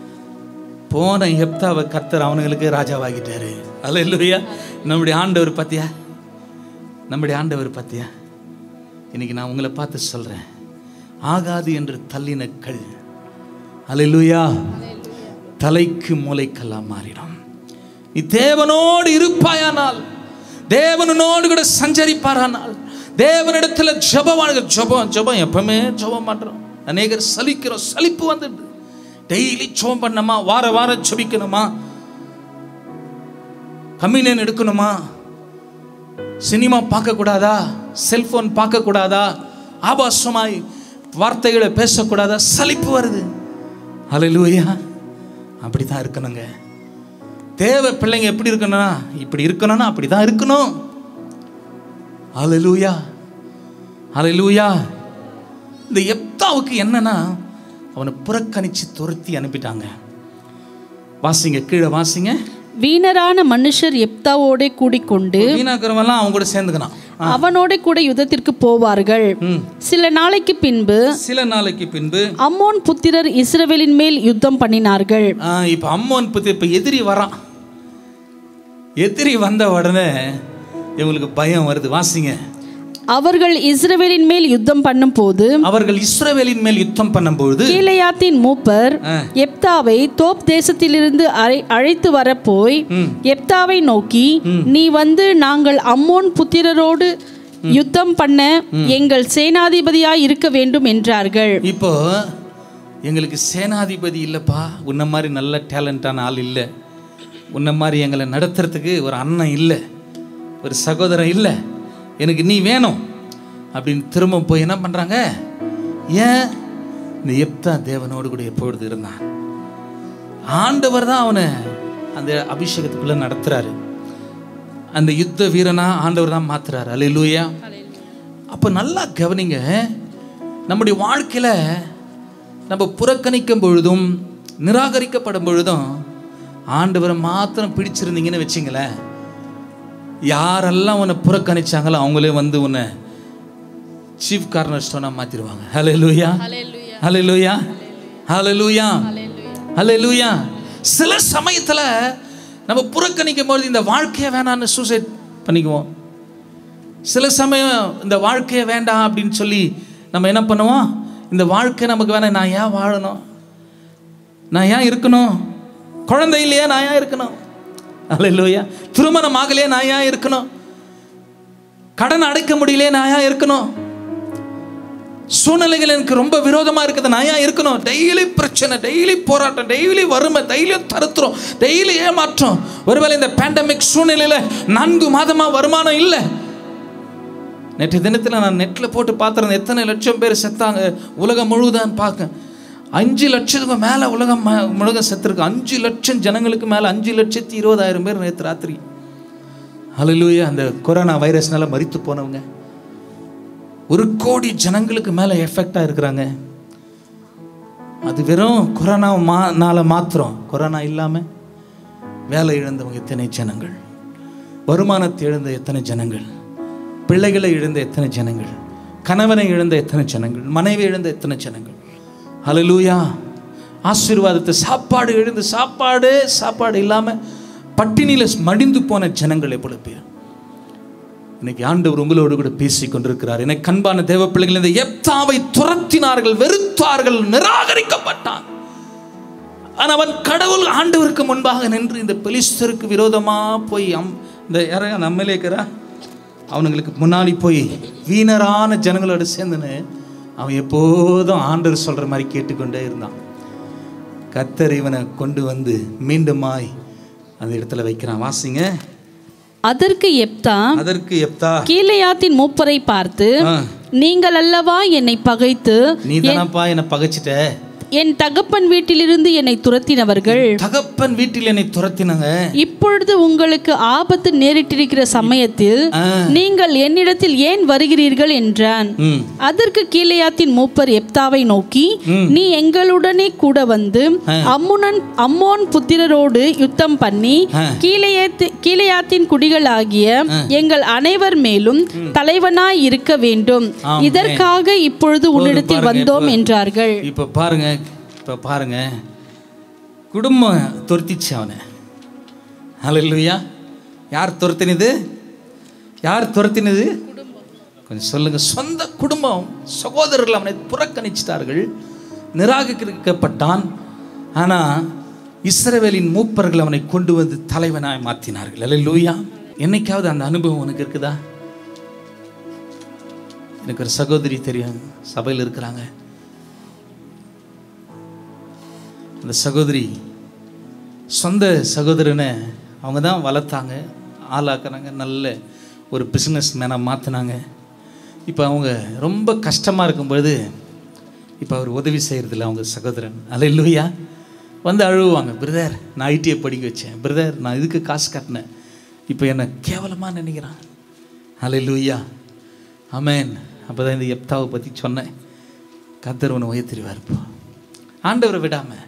S1: போன எப்தாவை கர்த்தர் அவனுங்களுக்கு ராஜாவாகிட்டாரு ஹalleluya நம்முடைய ஆண்டவர் பார்த்தியா நம்முடைய ஆண்டவர் பார்த்தியா இன்னைக்கு நான் உங்களை பார்த்து சொல்றேன் ஆகாது என்று தள்ளின கல் ஹalleluya தலைக்கு மூளைக்கெல்லாம் மாறிடும் நீ தேவனோடு இருப்பாயானால் தேவனோடு கூட சஞ்சரிப்பாரானால் தேவனிடத்துல ஜெபவான்கள் ஜெபம் ஜெபம் எப்பவுமே ஜெபம் பண்றோம் அநேகர் சலிக்கிறோம் சலிப்பு வந்துடுது டெய்லி ஜெபம் பண்ணணுமா வார வாரம் ஜெபிக்கணுமா கம்யூனியன் எடுக்கணுமா சினிமா பார்க்கக்கூடாதா செல்போன் பார்க்கக்கூடாதா ஆபாசமாய் வார்த்தைகளை பேசக்கூடாதா சலிப்பு வருது ஹalleluya அப்படி தான் இருக்கணுங்க தேவ பிள்ளைங்க எப்படி இருக்கணும்னா இப்படி இருக்கணும்னா அப்படி தான் இருக்கணும் ஹalleluya ஹalleluya இந்த எப்தாவுக்கு என்னன்னா அவனை புறக்கணிச்சு துரத்தி அனுப்பிட்டாங்க வாசிங்க கீழே வாசிங்க
S2: வீணரான மனுஷர் எப்தாவோடே கூடிக்கொண்டு
S1: வீணாக்கிறவெல்லாம் அவங்க கூட சேர்ந்துக்கணும்
S2: அவனோட கூட யுத்தத்திற்கு போவார்கள்
S1: ம்.
S2: சில நாளைக்கு பின்பு
S1: சில நாளைக்கு பின்பு
S2: அம்மோன் புத்திரர் இஸ்ரவேலின் மேல் யுத்தம் பண்ணினார்கள்
S1: ஆ, இப்ப அம்மோன் பத்தி இப்ப எதிரி வரான் எதிரி வந்த உடனே இவங்களுக்கு பயம் வருது வாசிங்க
S2: அவர்கள் இஸ்ரவேலின் மேல் யுத்தம் பண்ணும்போது
S1: அவர்கள் இஸ்ரவேலின் மேல் யுத்தம் பண்ணும்பொழுது
S2: கீலேயாத்தின் மூப்பர்
S1: ஆ.
S2: எப்தாவை தோப் தேசத்திலிருந்து அழை- அழைத்து வரப்போய்
S1: ம்.
S2: எப்தாவை நோக்கி நீ வந்து நாங்கள் அம்மோன் புத்திரரோடு யுத்தம் பண்ண எங்கள் சேனாதிபதியாய் இருக்க வேண்டும் என்றார்கள்
S1: இப்போ எங்களுக்கு சேனாதிபதி இல்லைப்பா உன்ன மாதிரி நல்ல டேலண்டான ஆள் இல்லை உன்ன மாதிரி எங்களை நடத்துறதுக்கு ஒரு அண்ணன் இல்லை ஒரு சகோதரன் இல்லை எனக்கு நீ வேணும் அப்படின்னு திரும்ப போய் என்ன பண்ணுறாங்க ஏன் இந்த எப்தா தேவனோடு கூட எப்பொழுது இருந்தான் ஆண்டவர் தான் அவனை அந்த அபிஷேகத்துக்குள்ளே நடத்துறாரு அந்த யுத்த வீரனா ஆண்டவர் தான் மாத்துறாரு அல்லேலூயா அப்போ நல்லா கவனிங்க நம்முடைய வாழ்க்கையில் நம்ம புறக்கணிக்கும் பொழுதும் நிராகரிக்கப்படும் பொழுதும் ஆண்டவரை மாத்திரம் பிடிச்சிருந்தீங்கன்னு வச்சிங்களேன் யாரெல்லாம் உன்னை புறக்கணிச்சாங்களோ அவங்களே வந்து உன்னை சீஃப் கார்னர் ஸ்டோனாக மாற்றிடுவாங்க ஹலே லூயா ஹலே லூயா ஹலே லூயா ஹலே லூயா சில சமயத்தில் நம்ம புறக்கணிக்கும் பொழுது இந்த வாழ்க்கையை வேணான்னு சூசைட் பண்ணிக்குவோம் சில சமயம் இந்த வாழ்க்கையை வேண்டாம் அப்படின்னு சொல்லி நம்ம என்ன பண்ணுவோம் இந்த வாழ்க்கை நமக்கு வேணாம் நான் ஏன் வாழணும் நான் ஏன் இருக்கணும் குழந்தை இல்லையா நான் ஏன் இருக்கணும் அல்லையா திருமணம் ஆகலையே நான் ஏன் இருக்கணும் கடன் அடைக்க முடியலையே நான் ஏன் இருக்கணும் சூழ்நிலைகள் எனக்கு ரொம்ப விரோதமா இருக்குது நான் ஏன் இருக்கணும் டெய்லி பிரச்சனை டெய்லி போராட்டம் டெய்லி வறுமை டெய்லியும் தருத்துறோம் டெய்லி ஏமாற்றம் ஒருவேளை இந்த பேண்டமிக் சூழ்நிலையில நான்கு மாதமா வருமானம் இல்லை நேற்று தினத்தில் நான் நெட்டில் போட்டு பார்த்துருந்தேன் எத்தனை லட்சம் பேர் செத்தாங்க உலகம் முழுவதும் பார்க்க அஞ்சு லட்சத்துக்கு மேலே உலகம் ம- முழுக்க செத்துருக்கு அஞ்சு லட்சம் ஜனங்களுக்கு மேலே அஞ்சு லட்சத்தி இருபதாயிரம் பேர் நேற்று ராத்திரி ஹalleluya அந்த கொரோனா வைரஸ்னால மரித்து போனவங்க ஒரு கோடி ஜனங்களுக்கு மேலே எஃபெக்டாக இருக்கிறாங்க அது வெறும் கொரோனா மா நாள மாத்திரம் கொரோனா இல்லாமல் வேலை இழந்தவங்க எத்தனை ஜனங்கள் வருமானத்தை இழந்த எத்தனை ஜனங்கள் பிள்ளைகளை இழந்த எத்தனை ஜனங்கள் கணவனை இழந்த எத்தனை ஜனங்கள் மனைவி இழந்த எத்தனை ஜனங்கள் ஹalleluya ஆசீர்வாதத்தை சாப்பாடு இழந்து சாப்பாடு சாப்பாடு இல்லாமல் பட்டினியில் மடிந்து போன ஜனங்கள் எவ்வளவு பேர் இன்னைக்கு ஆண்டவர் உங்களோடு கூட பேசிக் கொண்டிருக்கிறார் எனக்கு கண்பான தேவ பிள்ளைகள் இந்த எப்தாவை துரத்தினார்கள் வெறுத்தார்கள் நிராகரிக்கப்பட்டான் ஆனால் அவன் கடவுள் ஆண்டவருக்கு முன்பாக நின்று இந்த பெலிஸ்தருக்கு விரோதமா போய் அம் இந்த யாரையா நம்மளே இருக்கிறா அவனுங்களுக்கு முன்னாடி போய் வீணரான ஜனங்களோட சேர்ந்துன்னு அவன் எப்போதும் ஆண்டவர் சொல்ற மாதிரி கேட்டுக்கொண்டே இருந்தான் கத்தர் இவனை கொண்டு வந்து மீண்டுமாய் அந்த இடத்துல வைக்கிறான் வாசிங்க
S2: அதற்கு எப்தா
S1: அதற்கு எப்தா
S2: கீலேயாத்தின் மூப்பரை பார்த்து
S1: ஆ,
S2: நீங்கள் அல்லவா என்னை பகைத்து
S1: நீ தானப்பா என்னை பகைச்சிட்ட
S2: என் தகப்பன் வீட்டிலிருந்து என்னை துரத்தினவர்கள்
S1: தகப்பன் வீட்டில் என்னை துரத்தினாங்க
S2: இப்பொழுது உங்களுக்கு ஆபத்து நேரிட்டிருக்கிற சமயத்தில்
S1: ஆ.
S2: நீங்கள் என்னிடத்தில் ஏன் வருகிறீர்கள் என்றான்
S1: ம்
S2: அதற்கு கீலேயாத்தின் மூப்பர் எப்தாவை நோக்கி நீ எங்களுடனே கூட வந்து அம்முனன் அம்மோன் புத்திரரோடு யுத்தம் பண்ணி
S1: ஆ.
S2: கீலேயாத்து கீலேயாத்தின் குடிகளாகிய எங்கள் அனைவர் மேலும் தலைவனாய் இருக்க வேண்டும்
S1: ஆமென்.
S2: இதற்காக இப்பொழுது உன்னிடத்தில்
S1: பாருங்க,
S2: வந்தோம்
S1: இப்ப-
S2: என்றார்கள்
S1: இப்போ பாருங்க இப்போ பாருங்க குடும்பம் துரத்திச்சு அவனை ஹalleluya யார் துரத்தினது யார் துரத்தினது கொஞ்சம் சொல்லுங்க சொந்த குடும்பம் சகோதரர்கள் அவனை புறக்கணிச்சிட்டார்கள் நிராகரிக்கப்பட்டான் ஆனா இஸ்ரவேலின் மூப்பர்கள் அவனை கொண்டு வந்து தலைவனாய் மாற்றினார்கள் அல்லேலூயா என்னைக்காவது அந்த அனுபவம் உனக்கு இருக்குதா எனக்கு ஒரு சகோதரி தெரியும் சபையில் இருக்கிறாங்க அந்த சகோதரி சொந்த சகோதரனை அவங்க தான் வளர்த்தாங்க ஆளாக்குனாங்க நல்ல ஒரு பிஸ்னஸ் மேனாக மாற்றினாங்க இப்போ அவங்க ரொம்ப கஷ்டமாக இருக்கும்பொழுது இப்போ அவர் உதவி செய்கிறதில்ல அவங்க சகோதரன் அல்ல இல்லையா வந்து அழுவாங்க பிரதர் நான் ஐடிஐ படிக்க வச்சேன் பிரதர் நான் இதுக்கு காசு கட்டினேன் இப்போ என்னை கேவலமாக நினைக்கிறான் அல்ல இல்லையா ஆமேன் அப்போ தான் இந்த எப்தாவை பற்றி சொன்னேன் கத்தர் உன்னை உயர்த்திடுவார் இப்போ ஆண்டவரை விடாமல்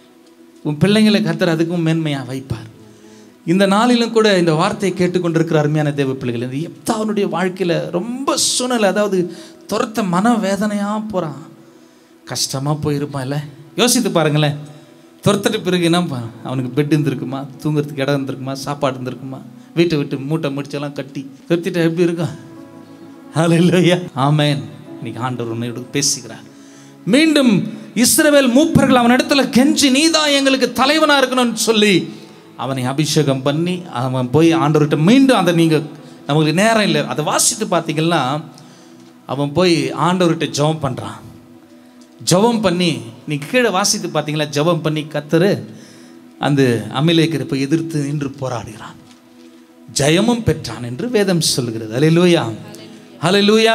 S1: உன் பிள்ளைங்களை கத்தர் அதுக்கும் மேன்மையாக வைப்பார் இந்த நாளிலும் கூட இந்த வார்த்தையை கேட்டுக்கொண்டிருக்கிற அருமையான தேவ பிள்ளைகள் இந்த எப்தாவனுடைய வாழ்க்கையில் ரொம்ப சூழ்நிலை அதாவது துரத்த மன வேதனையாக போகிறான் கஷ்டமாக போயிருப்பான் இல்லை யோசித்து பாருங்களேன் துரத்துட்டு பிறகு என்ன பா- அவனுக்கு பெட் இருந்திருக்குமா தூங்குறதுக்கு இடம் இருந்திருக்குமா சாப்பாடு இருந்திருக்குமா வீட்டை விட்டு மூட்டை முடிச்செல்லாம் கட்டி துரத்திட்டு எப்படி இருக்கும் ஹalleluya ஆமென் இன்னைக்கு ஆண்டவர் உன்னோடு பேசுகிறார் மீண்டும் இஸ்ரவேல் மூப்பர்கள் அவனிடத்துல கெஞ்சி நீதான் எங்களுக்கு தலைவனா இருக்கணும்னு சொல்லி அவனை அபிஷேகம் பண்ணி அவன் போய் ஆண்டவர்கிட்ட மீண்டும் அதை நீங்க நமக்கு நேரம் இல்லை அதை வாசித்து பார்த்தீங்கன்னா அவன் போய் ஆண்டவர்கிட்ட ஜெபம் பண்றான் ஜெபம் பண்ணி நீ கீழே வாசித்து பார்த்தீங்களா ஜெபம் பண்ணி கத்தரு அந்த அமிலேக்கரை போய் எதிர்த்து நின்று போராடுகிறான் ஜெயமும் பெற்றான் என்று வேதம் சொல்லுகிறது அலையிலூயா அலையிலூயா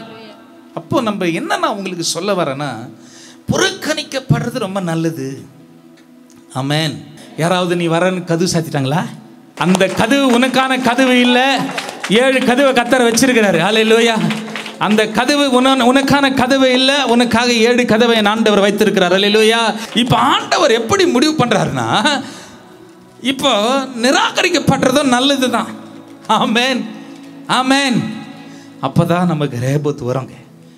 S1: அப்போ நம்ம என்ன நான் உங்களுக்கு சொல்ல வரேன்னா புறக்கணிக்கப்படுறது ரொம்ப நல்லது ஆமென் யாராவது நீ வரன்னு கதவு சாத்திட்டாங்களா அந்த கதவு உனக்கான கதவு இல்லை ஏழு கதவை கத்தர வச்சிருக்கிறாரு அலையிலூயா அந்த கதவு உன உனக்கான கதவு இல்லை உனக்காக ஏழு கதவை என் ஆண்டவர் வைத்திருக்கிறார் அலையிலூயா இப்போ ஆண்டவர் எப்படி முடிவு பண்றாருன்னா இப்போ நிராகரிக்கப்படுறதும் நல்லது தான் ஆமேன் ஆமேன் அப்பதான் நமக்கு ரேபத்து வரோங்க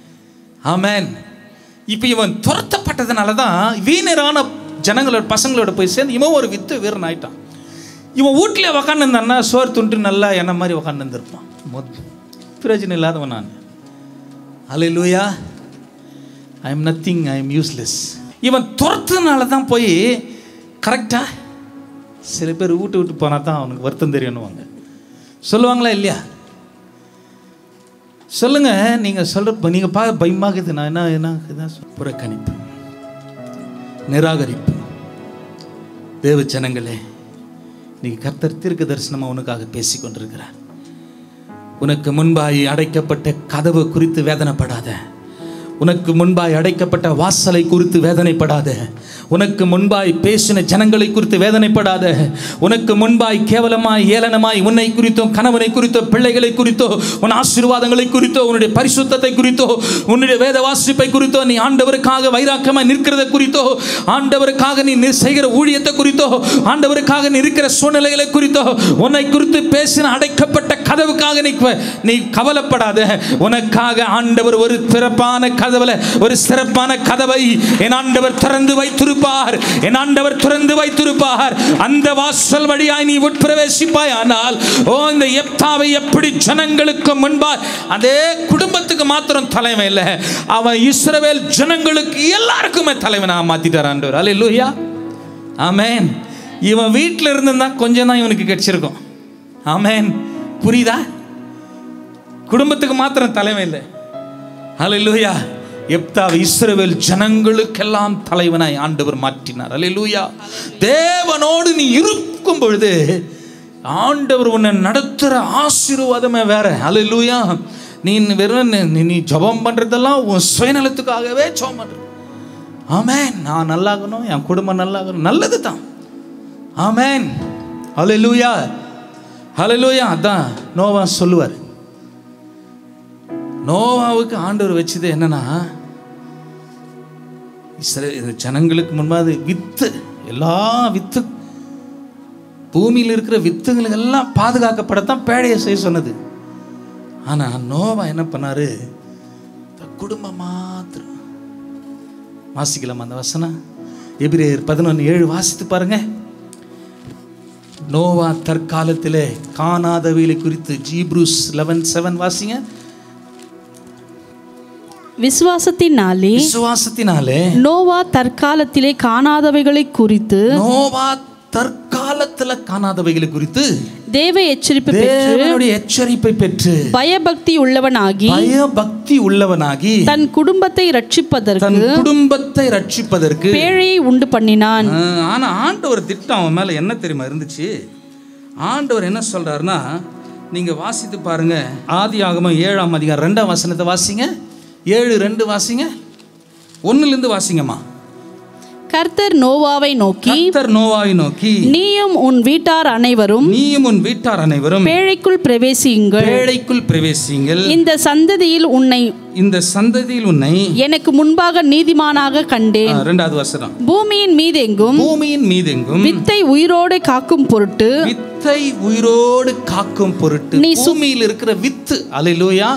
S1: ஆமேன் இப்போ இவன் துரத்தப்பட்டதுனால தான் வீணரான ஜனங்களோட பசங்களோட போய் சேர்ந்து இவன் ஒரு வித்து வீரன் ஆயிட்டான் இவன் வீட்டில் உக்காந்துருந்தான்னா சோறு துண்டு நல்லா என்ன மாதிரி உக்காந்துருப்பான் மொத் பிரயோஜனம் இல்லாதவன் நான் அலை லூயா I am nothing I am useless இவன் துரத்துனால தான் போய் கரெக்டாக சில பேர் வீட்டு விட்டு போனால் தான் அவனுக்கு வருத்தம் தெரியணுவாங்க சொல்லுவாங்களா இல்லையா சொல்லுங்க நீங்க சொல்ற நீங்க பா பயமாகுது நான் என்ன என்ன என்ன சொல்~ புறக்கணிப்பு நிராகரிப்பு தேவ ஜனங்களே நீங்க கர்த்தர் தீர்க்க தரிசனமா உனக்காக பேசி கொண்டிருக்கிறார் உனக்கு முன்பாய் அடைக்கப்பட்ட கதவு குறித்து வேதனைப்படாத உனக்கு முன்பாய் அடைக்கப்பட்ட வாசலை குறித்து வேதனைப்படாத உனக்கு முன்பாய் பேசின ஜனங்களை குறித்து வேதனைப்படாத உனக்கு முன்பாய் கேவலமாய் ஏளனமாய் உன்னை குறித்தோ கணவனை குறித்தோ பிள்ளைகளை குறித்தோ உன் ஆசீர்வாதங்களை குறித்தோ உன்னுடைய பரிசுத்தத்தை குறித்தோ உன்னுடைய வேத வாசிப்பை குறித்தோ நீ ஆண்டவருக்காக வைராக்கியமாய் நிற்கிறத குறித்தோ ஆண்டவருக்காக நீ நிற் செய்கிற ஊழியத்தை குறித்தோ ஆண்டவருக்காக நீ இருக்கிற சூழ்நிலைகளை குறித்தோ உன்னை குறித்து பேசின அடைக்கப்பட்ட கதவுக்காக நீ நீ கவலைப்படாத உனக்காக ஆண்டவர் ஒரு பிறப்பான கதவுல ஒரு சிறப்பான கதவை என் ஆண்டவர் திறந்து வைத்திருப்பார் என் ஆண்டவர் திறந்து வைத்திருப்பார் அந்த வாசல் வழியாய் நீ உட்பிரவேசிப்பாய் ஆனால் ஓ இந்த எப்தாவை எப்படி ஜனங்களுக்கு முன்பாய் அதே குடும்பத்துக்கு மாத்திரம் தலைவன் இல்லை அவன் இஸ்ரவேல் ஜனங்களுக்கு எல்லாருக்குமே தலைவனா மாத்திட்டார் ஆண்டவர் அல்லேலூயா ஆமென் இவன் வீட்டில் இருந்திருந்தா கொஞ்சம் தான் இவனுக்கு கிடைச்சிருக்கும் ஆமென் புரியுதா குடும்பத்துக்கு மாத்திரம் தலைவன் இல்லை அல்லேலூயா எப்தா இஸ்ரவேல் ஜனங்களுக்கெல்லாம் தலைவனாய் ஆண்டவர் மாற்றினார் அல்லேலூயா தேவனோடு நீ இருக்கும் பொழுது ஆண்டவர் உன்னை நடத்துகிற ஆசீர்வாதமே வேற அல்லேலூயா நீ வெறும் நீ- நீ ஜெபம் பண்றதெல்லாம் உன் சுயநலத்துக்காகவே ஜெபம் பண்ற ஆமென் நான் நல்லாகணும் என் குடும்பம் நல்லாகணும் நல்லது தான் ஆமென் அல்லேலூயா அல்லேலூயா அதான் நோவா சொல்லுவார் நோவாவுக்கு ஆண்டவர் வச்சது என்னன்னா இஸ்ரே இந்த ஜனங்களுக்கு முன்பாது வித்து எல்லா வித்து பூமியில் இருக்கிற வித்துங்களுக்கு எல்லாம் பாதுகாக்கப்படத்தான் பேழையை செய்ய சொன்னது ஆனா நோவா என்ன பண்ணாரு தன் குடும்பம் மாத்திரம் வாசிக்கலாம் அந்த வசனம் எபிரேயர் பதினொன்று ஏழு வாசித்து பாருங்க நோவா தற்காலத்திலே காணாதவைகளை குறித்து ஜீப்ரூஸ் லெவன் செவன் வாசிங்க
S2: விசுவாசத்தினாலே
S1: விசுவாசத்தினாலே
S2: நோவா தற்காலத்திலே காணாதவைகளை குறித்து
S1: நோவா தற்காலத்துல காணாதவைகளை குறித்து
S2: தேவ எச்சரிப்பு பெற்று
S1: தேவனுடைய எச்சரிப்பை பெற்று
S2: பயபக்தி உள்ளவனாகி
S1: பயபக்தி உள்ளவனாகி
S2: தன் குடும்பத்தை ரட்சிப்பதற்கு
S1: தன் குடும்பத்தை ரட்சிப்பதற்கு
S2: பேழையை உண்டு பண்ணினான்
S1: ஆ, ஆனா ஆண்டவர் திட்டம் அவன் மேல என்ன தெரியுமா இருந்துச்சு ஆண்டவர் என்ன சொல்றாருன்னா நீங்க வாசித்து பாருங்க ஆதி ஆகமம் ஏழாம் அதிகாரம் ரெண்டாம் வசனத்தை வாசிங்க ஏழு ரெண்டு வாசிங்க ஒண்ணுல இருந்து வாசிங்கம்மா
S2: கர்த்தர் நோவாவை நோக்கி
S1: கர்த்தர் நோவாவை நோக்கி
S2: நீயும் உன் வீட்டார் அனைவரும்
S1: நீயும் உன் வீட்டார் அனைவரும்
S2: பேழைக்குள் பிரவேசியுங்கள்
S1: பேழைக்குள் பிரவேசியுங்கள்
S2: இந்த சந்ததியில் உன்னை
S1: இந்த சந்ததியில் உன்னை
S2: எனக்கு முன்பாக நீதிமானாக
S1: ஆ,
S2: கண்டேன்
S1: ரெண்டாவது வசனம்
S2: பூமியின் மீதெங்கும்
S1: பூமியின் மீதெங்கும்
S2: வித்தை உயிரோடு காக்கும் பொருட்டு
S1: வித்தை உயிரோடு காக்கும் பொருட்டு
S2: நீ சு-
S1: பூமியில் இருக்கிற வித்து அலையிலூயா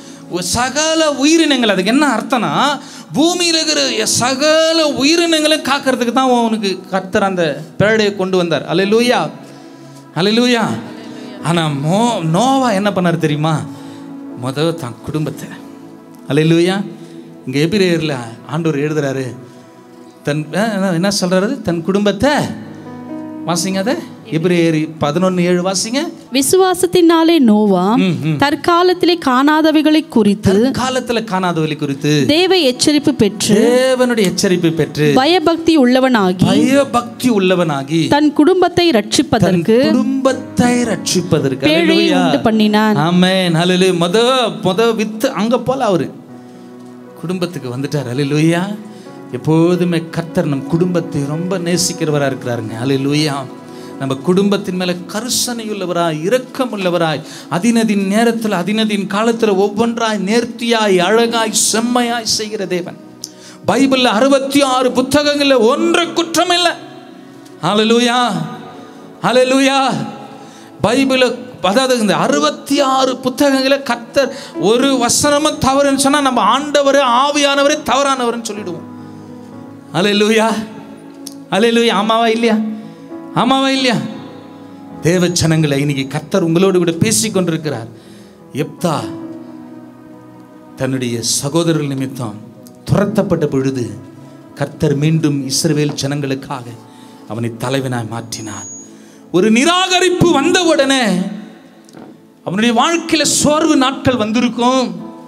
S1: சகல உயிரினங்கள் அதுக்கு என்ன அர்த்தம்னா பூமியில் இருக்கிற சகல உயிரினங்களும் காக்கிறதுக்கு தான் உனக்கு கர்த்தர் அந்த பேழையை கொண்டு வந்தார் அலையிலூயா அலையிலூயா ஆனால் மோ நோவா என்ன பண்ணார் தெரியுமா முதல் தன் குடும்பத்தை அலையிலூயா இங்கே எபிரேயரில் ஆண்டவர் எழுதுறாரு தன் அஹ், என்ன சொல்றாரு தன் குடும்பத்தை வாசிங்க அதை எபிரேயர் பதினொன்று ஏழு வாசிங்க
S2: விசுவாசத்தினாலே நோவா
S1: ம், ம்.
S2: தற்காலத்திலே காணாதவைகளை குறித்து
S1: காலத்துல காணாதவழி குறித்து
S2: தேவ எச்சரிப்பு பெற்று
S1: தேவனுடைய எச்சரிப்பை பெற்று
S2: பயபக்தி உள்ளவனாகி
S1: பயபக்தி உள்ளவனாகி
S2: தன் குடும்பத்தை
S1: தன்
S2: ரட்சிப்பதற்கு
S1: குடும்பத்தை ரட்சிப்பதற்கு
S2: பேழையை
S1: அல்லேலூயா.
S2: உண்டு பண்ணினான்
S1: ஆமென் ஹalleluya முத முத வித்து அங்க போல அவரு குடும்பத்துக்கு வந்துட்டார் அல்லேலூயா எப்போதுமே கர்த்தர் நம் குடும்பத்தை ரொம்ப நேசிக்கிறவரா இருக்கிறாருங்க அல்லேலூயா நம்ம குடும்பத்தின் மேல கருசனை உள்ளவராய் இரக்கம் உள்ளவராய் அதினதின் நேரத்தில் அதினதின் காலத்தில் ஒவ்வொன்றாய் நேர்த்தியாய் அழகாய் செம்மையாய் செய்கிற தேவன் பைபிள்ல அறுபத்தி ஆறு புத்தகங்கள்ல ஒன்று குற்றம் இல்லை ஹalleluya ஹalleluya பைபிள அதாவது இந்த அறுபத்தி ஆறு புத்தகங்களை கர்த்தர் ஒரு வசனமும் தவறுன்னு சொன்னா நம்ம ஆண்டவரே ஆவியானவரே தவறானவர்னு சொல்லிடுவோம் ஹalleluya ஹalleluya ஆமாவா இல்லையா ஆமாவா இல்லையா தேவ ஜனங்களை இன்னைக்கு கர்த்தர் உங்களோடு கூட பேசிக் கொண்டிருக்கிறார் எப்தா தன்னுடைய சகோதரர்கள் நிமித்தம் துரத்தப்பட்ட பொழுது கர்த்தர் மீண்டும் இஸ்ரவேல் ஜனங்களுக்காக அவனை தலைவனாய் மாற்றினார் ஒரு நிராகரிப்பு வந்த உடனே அவனுடைய வாழ்க்கையில சோர்வு நாட்கள் வந்திருக்கும்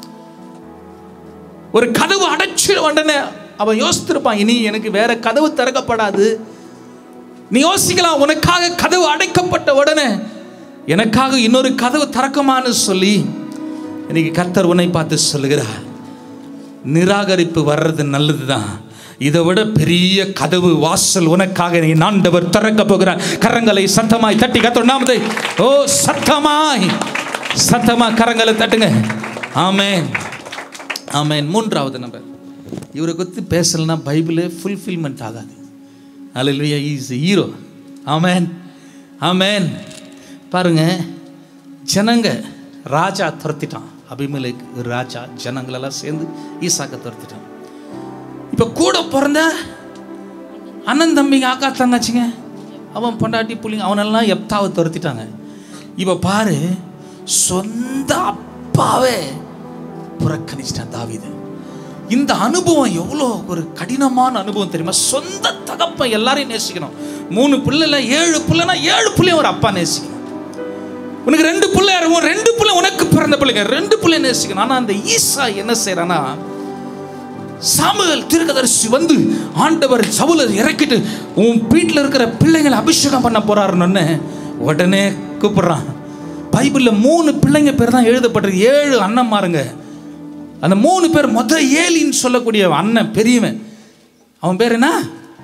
S1: ஒரு கதவு அடைச்சு உடனே அவன் யோசித்திருப்பான் இனி எனக்கு வேற கதவு திறக்கப்படாது நீ யோசிக்கலாம் உனக்காக கதவு அடைக்கப்பட்ட உடனே எனக்காக இன்னொரு கதவு திறக்குமான்னு சொல்லி இன்னைக்கு கர்த்தர் உன்னை பார்த்து சொல்லுகிறார் நிராகரிப்பு வர்றது நல்லதுதான் இதை விட பெரிய கதவு வாசல் உனக்காக நீ ஆண்டவர் திறக்க போகிறார் கரங்களை சத்தமாய் தட்டி கத்தோம் நாமதை ஓ சத்தமாய் சத்தமா கரங்களை தட்டுங்க ஆமென் ஆமென் மூன்றாவது நம்பர் இவரை குறித்து பேசலைன்னா பைபிளே ஃபுல்ஃபில்மெண்ட் ஆகாது அல்லேலூயா இஸ் ஹீரோ ஆமென் ஆமென் பாருங்க ஜனங்க ராஜா துரத்திட்டான் அபிமலைக்கு ஒரு ராஜா ஜனங்களெல்லாம் சேர்ந்து ஈசாக்க துரத்திட்டான் இப்போ கூட பிறந்த அண்ணன் தம்பிங்க அக்கா தங்கச்சிங்க அவன் பொண்டாட்டி புள்ளிங்க அவனெல்லாம் எப்தாவை துரத்திட்டாங்க இப்போ பாரு சொந்த அப்பாவே புறக்கணிச்சிட்டான் தாவீது இந்த அனுபவம் எவ்வளோ ஒரு கடினமான அனுபவம் தெரியுமா சொந்த தகப்பன் எல்லாரையும் நேசிக்கணும் மூணு பிள்ளைல ஏழு பிள்ளைனா ஏழு பிள்ளையும் ஒரு அப்பா நேசிக்கணும் உனக்கு ரெண்டு பிள்ளை இருக்கும் ரெண்டு பிள்ளை உனக்கு பிறந்த பிள்ளைங்க ரெண்டு பிள்ளை நேசிக்கணும் ஆனால் அந்த ஈசா என்ன செய்யறானா சாமுவேல் தீர்க்கதரிசி வந்து ஆண்டவர் சவுல இறக்கிட்டு உன் வீட்டில் இருக்கிற பிள்ளைங்களை அபிஷேகம் பண்ண போறாருன்னு உடனே கூப்பிடுறான் பைபிளில் மூணு பிள்ளைங்க பேர் தான் எழுதப்பட்டிருக்கு ஏழு அண்ணன்மாருங்க அந்த மூணு பேர் மொத ஏலின்னு சொல்லக்கூடிய அண்ணன் பெரியவன் அவன் பேர் என்ன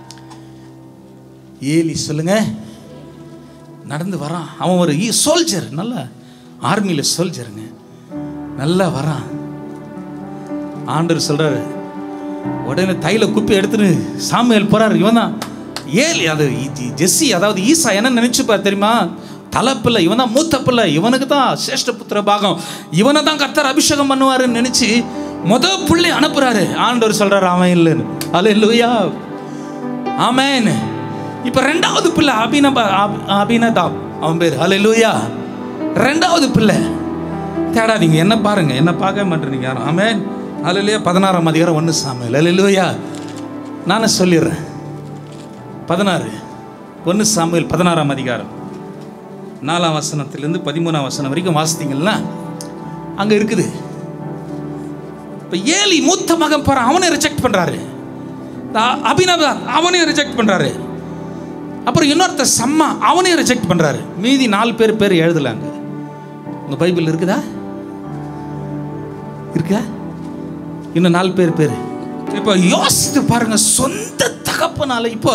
S1: ஏலி சொல்லுங்க நடந்து வரான் அவன் ஒரு சோல்ஜர் நல்ல ஆர்மியில் சோல்ஜருங்க நல்லா வரான் ஆண்டவர் சொல்றாரு உடனே தைல குப்பி எடுத்துட்டு சாமுவேல் போறாரு இவன் தான் ஏலி அது இ- ஜெஸ்ஸி அதாவது ஈசா என்ன நினைச்சுப்பார் தெரியுமா தலைப்பிள்ளை இவன் தான் மூத்த பிள்ளை இவனுக்கு தான் சேஷ்ட புத்திர பாகம் இவனை தான் கர்த்தர் அபிஷேகம் பண்ணுவாருன்னு நினைச்சு முத புள்ளை அனுப்புறாரு ஆண்டவர் சொல்றாரு அவன் இல்லைன்னு அல்ல இல்லையா ஆமேன் இப்ப ரெண்டாவது பிள்ளை அபினபா அப்- அபினதாப் அவன் பேர் அல்ல ரெண்டாவது பிள்ளை தேடாதீங்க என்ன பாருங்க என்ன பார்க்க மாட்டேறீங்க யாரும் ஆமேன் அல்லையா பதினாறாம் அதிகாரம் ஒன்று சாமியல் அல்லையா நானே சொல்லிடுறேன் பதினாறு ஒன்று சாமுவேல் பதினாறாம் அதிகாரம் நாலாம் வசனத்திலிருந்து பதிமூணாம் வசனம் வரைக்கும் வாசித்தீங்கன்னா அங்கே இருக்குது இப்போ ஏலி மூத்த மகன் போகிறான் அவனை ரிஜெக்ட் பண்ணுறாரு அபினவ அவனையும் ரிஜெக்ட் பண்ணுறாரு அப்புறம் இன்னொருத்த சம்மா அவனையும் ரிஜெக்ட் பண்ணுறாரு மீதி நாலு பேர் பேர் எழுதலாங்க உங்கள் பைபிள் இருக்குதா இருக்கா இன்னும் நாலு பேர் பேர் இப்போ யோசித்து பாருங்க சொந்த தகப்பனால இப்போ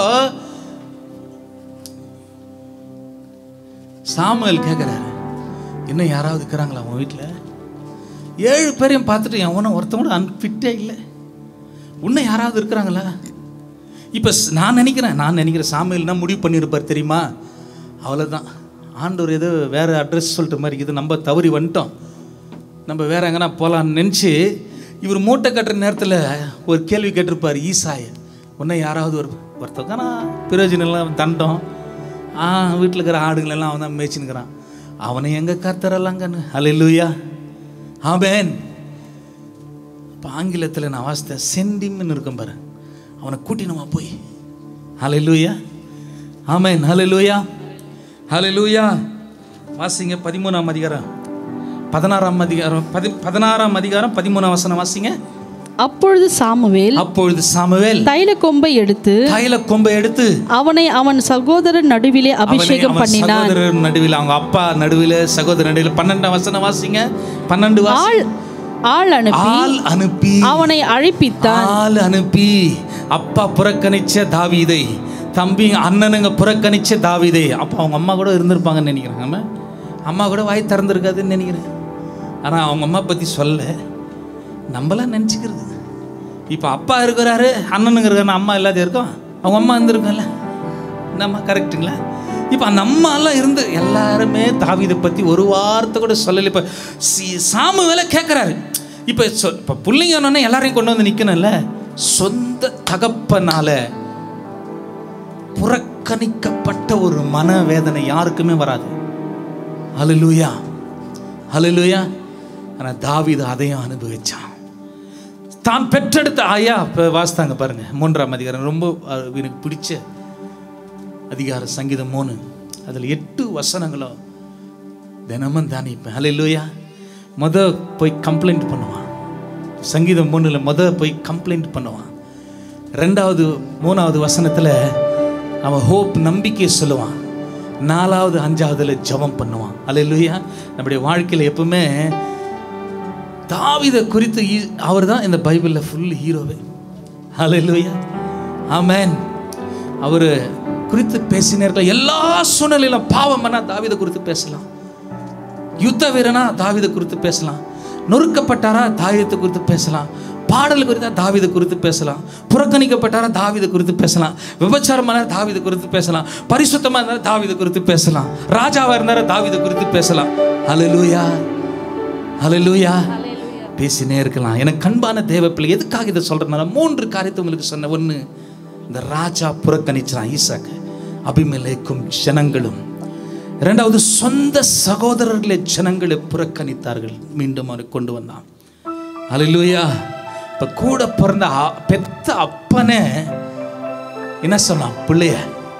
S1: சாமுவேல் கேட்குறாரு இன்னும் யாராவது இருக்கிறாங்களா உன் வீட்டில் ஏழு பேரையும் பார்த்துட்டு எவனும் ஒருத்தன் கூட அன்ஃபிட்டே இல்லை இன்னும் யாராவது இருக்கிறாங்களா இப்போ நான் நினைக்கிறேன் நான் நினைக்கிறேன் சாமியல்னா முடிவு பண்ணியிருப்பார் தெரியுமா அவ்வளோதான் ஆண்டவர் ஏதோ வேறு அட்ரஸ் சொல்லிட்ட மாதிரி இது நம்ம தவறி வந்துட்டோம் நம்ம வேற எங்கன்னா போகலான்னு நினச்சி இவர் மூட்டை கட்டுற நேரத்தில் ஒரு கேள்வி கேட்டிருப்பார் ஈசாய உன்னை யாராவது ஒரு ஒருத்தவங்க பிரயோஜனம் தண்டம் ஆ வீட்டில் இருக்கிற ஆடுகளெல்லாம் அவன் தான் மேய்ச்சினுக்கிறான் அவனை எங்கே கத்துறலாங்கன்னு அல்லையா ஆபேன் இப்போ ஆங்கிலத்தில் நான் வாசித்தேன் சென்டிம்னு இருக்கும் பாரு அவனை கூட்டினமா போய் ஹalleluya ஆமென் ஹalleluya ஹalleluya வாசிங்க பதிமூணாம் அதிகாரம் பதினாறாம் அதிகாரம் பதி பதினாறாம் அதிகாரம் பதிமூணாம் வசனம் வாசிங்க
S2: அப்பொழுது சாமுவேல்
S1: அப்பொழுது சாமுவேல்
S2: தைல கொம்பை எடுத்து
S1: தைல கொம்பை எடுத்து
S2: அவனை அவன் சகோதரர் நடுவிலே
S1: அவனை
S2: அபிஷேகம்
S1: அவன்
S2: பண்ணினான்
S1: சகோதரர் நடுவில் அவங்க அப்பா நடுவில் சகோதரர் நடுவில் பன்னெண்டாம் வசனம் வாசிங்க பன்னெண்டு வாசி
S2: ஆள் ஆள் அனுப்பி
S1: ஆள் அனுப்பி
S2: அவனை அழைப்பித்தான்
S1: ஆள் அனுப்பி அப்பா புறக்கணிச்ச தாவீதை தம்பி அண்ணனுங்க புறக்கணிச்ச தாவீதை அப்போ அவங்க அம்மா கூட இருந்திருப்பாங்கன்னு நினைக்கிறேன் ஆமா? அம்மா கூட வாய் திறந்துருக்காதுன்னு நினைக்கிறேன் ஆனால் அவங்க அம்மா பற்றி சொல்ல நம்மளாம் நினச்சிக்கிறது இப்போ அப்பா இருக்கிறாரு அண்ணனுங்க இருக்காரு அம்மா இல்லாத இருக்கோம் அவங்க அம்மா இருந்திருக்கோம்ல நம்ம கரெக்டுங்களா இப்போ அந்த அம்மாலாம் இருந்து எல்லாருமே தாவீதை பற்றி ஒரு வார்த்தை கூட சொல்லலை இப்போ சி சாமு வேலை கேட்குறாரு இப்போ சொ இப்போ பிள்ளைங்கன்னு எல்லாரையும் கொண்டு வந்து நிற்கணும்ல சொந்த தகப்பனால புறக்கணிக்கப்பட்ட ஒரு மனவேதனை யாருக்குமே வராது ஹalleluya ஹalleluya ஆனால் தாவீது அதையும் அனுபவிச்சான் தான் பெற்றெடுத்த ஐயா இப்போ வாசித்தாங்க பாருங்க மூன்றாம் அதிகாரம் ரொம்ப அஹ், எனக்கு பிடிச்ச அதிகாரம் சங்கீதம் மூணு அதில் எட்டு வசனங்களும் தினமும் தியானிப்பேன் ஹalleluya முத போய் கம்ப்ளைண்ட் பண்ணுவான் சங்கீதம் மூணுல முத போய் கம்ப்ளைண்ட் பண்ணுவான் ரெண்டாவது மூணாவது வசனத்தில் அவன் ஹோப் நம்பிக்கையை சொல்லுவான் நாலாவது அஞ்சாவதுல ஜெபம் பண்ணுவான் ஹalleluya நம்முடைய வாழ்க்கையில் எப்பவுமே தாவித குறித்து அவர் தான் இந்த பைபிளில் ஃபுல் ஹீரோவே ஹalleluya ஆமென் அவர் குறித்து பேசினார்கள் எல்லா சூழ்நிலையிலும் பாவம் பண்ணா தாவித குறித்து பேசலாம் யுத்த வீரனா தாவித குறித்து பேசலாம் நொறுக்கப்பட்டாரா தாவிதத்தை குறித்து பேசலாம் பாடல் குறித்தா தாவித குறித்து பேசலாம் புறக்கணிக்கப்பட்டாரா தாவித குறித்து பேசலாம் விபச்சாரமான தாவித குறித்து பேசலாம் பரிசுத்தமா இருந்தாலும் தாவித குறித்து பேசலாம் ராஜாவா இருந்தாரா தாவித குறித்து பேசலாம் ஹalleluya ஹalleluya பேசினே இருக்கலாம் எனக்கு கண்பான தேவ பிள்ளை எதுக்காக இதை சொல்றேன்னா மூன்று காரியத்தை உங்களுக்கு சொன்ன ஒன்று இந்த ராஜா புறக்கணிச்சான் ஈசாக்கு அபிமலேக்கும் ஜனங்களும் இரண்டாவது சொந்த சகோதரர்களை ஜனங்களை புறக்கணித்தார்கள் மீண்டும் அவனை கொண்டு வந்தான் அல்லேலூயா இப்ப கூட பிறந்த அ- பெத்த அப்பனே என்ன சொன்னான் பிள்ளைய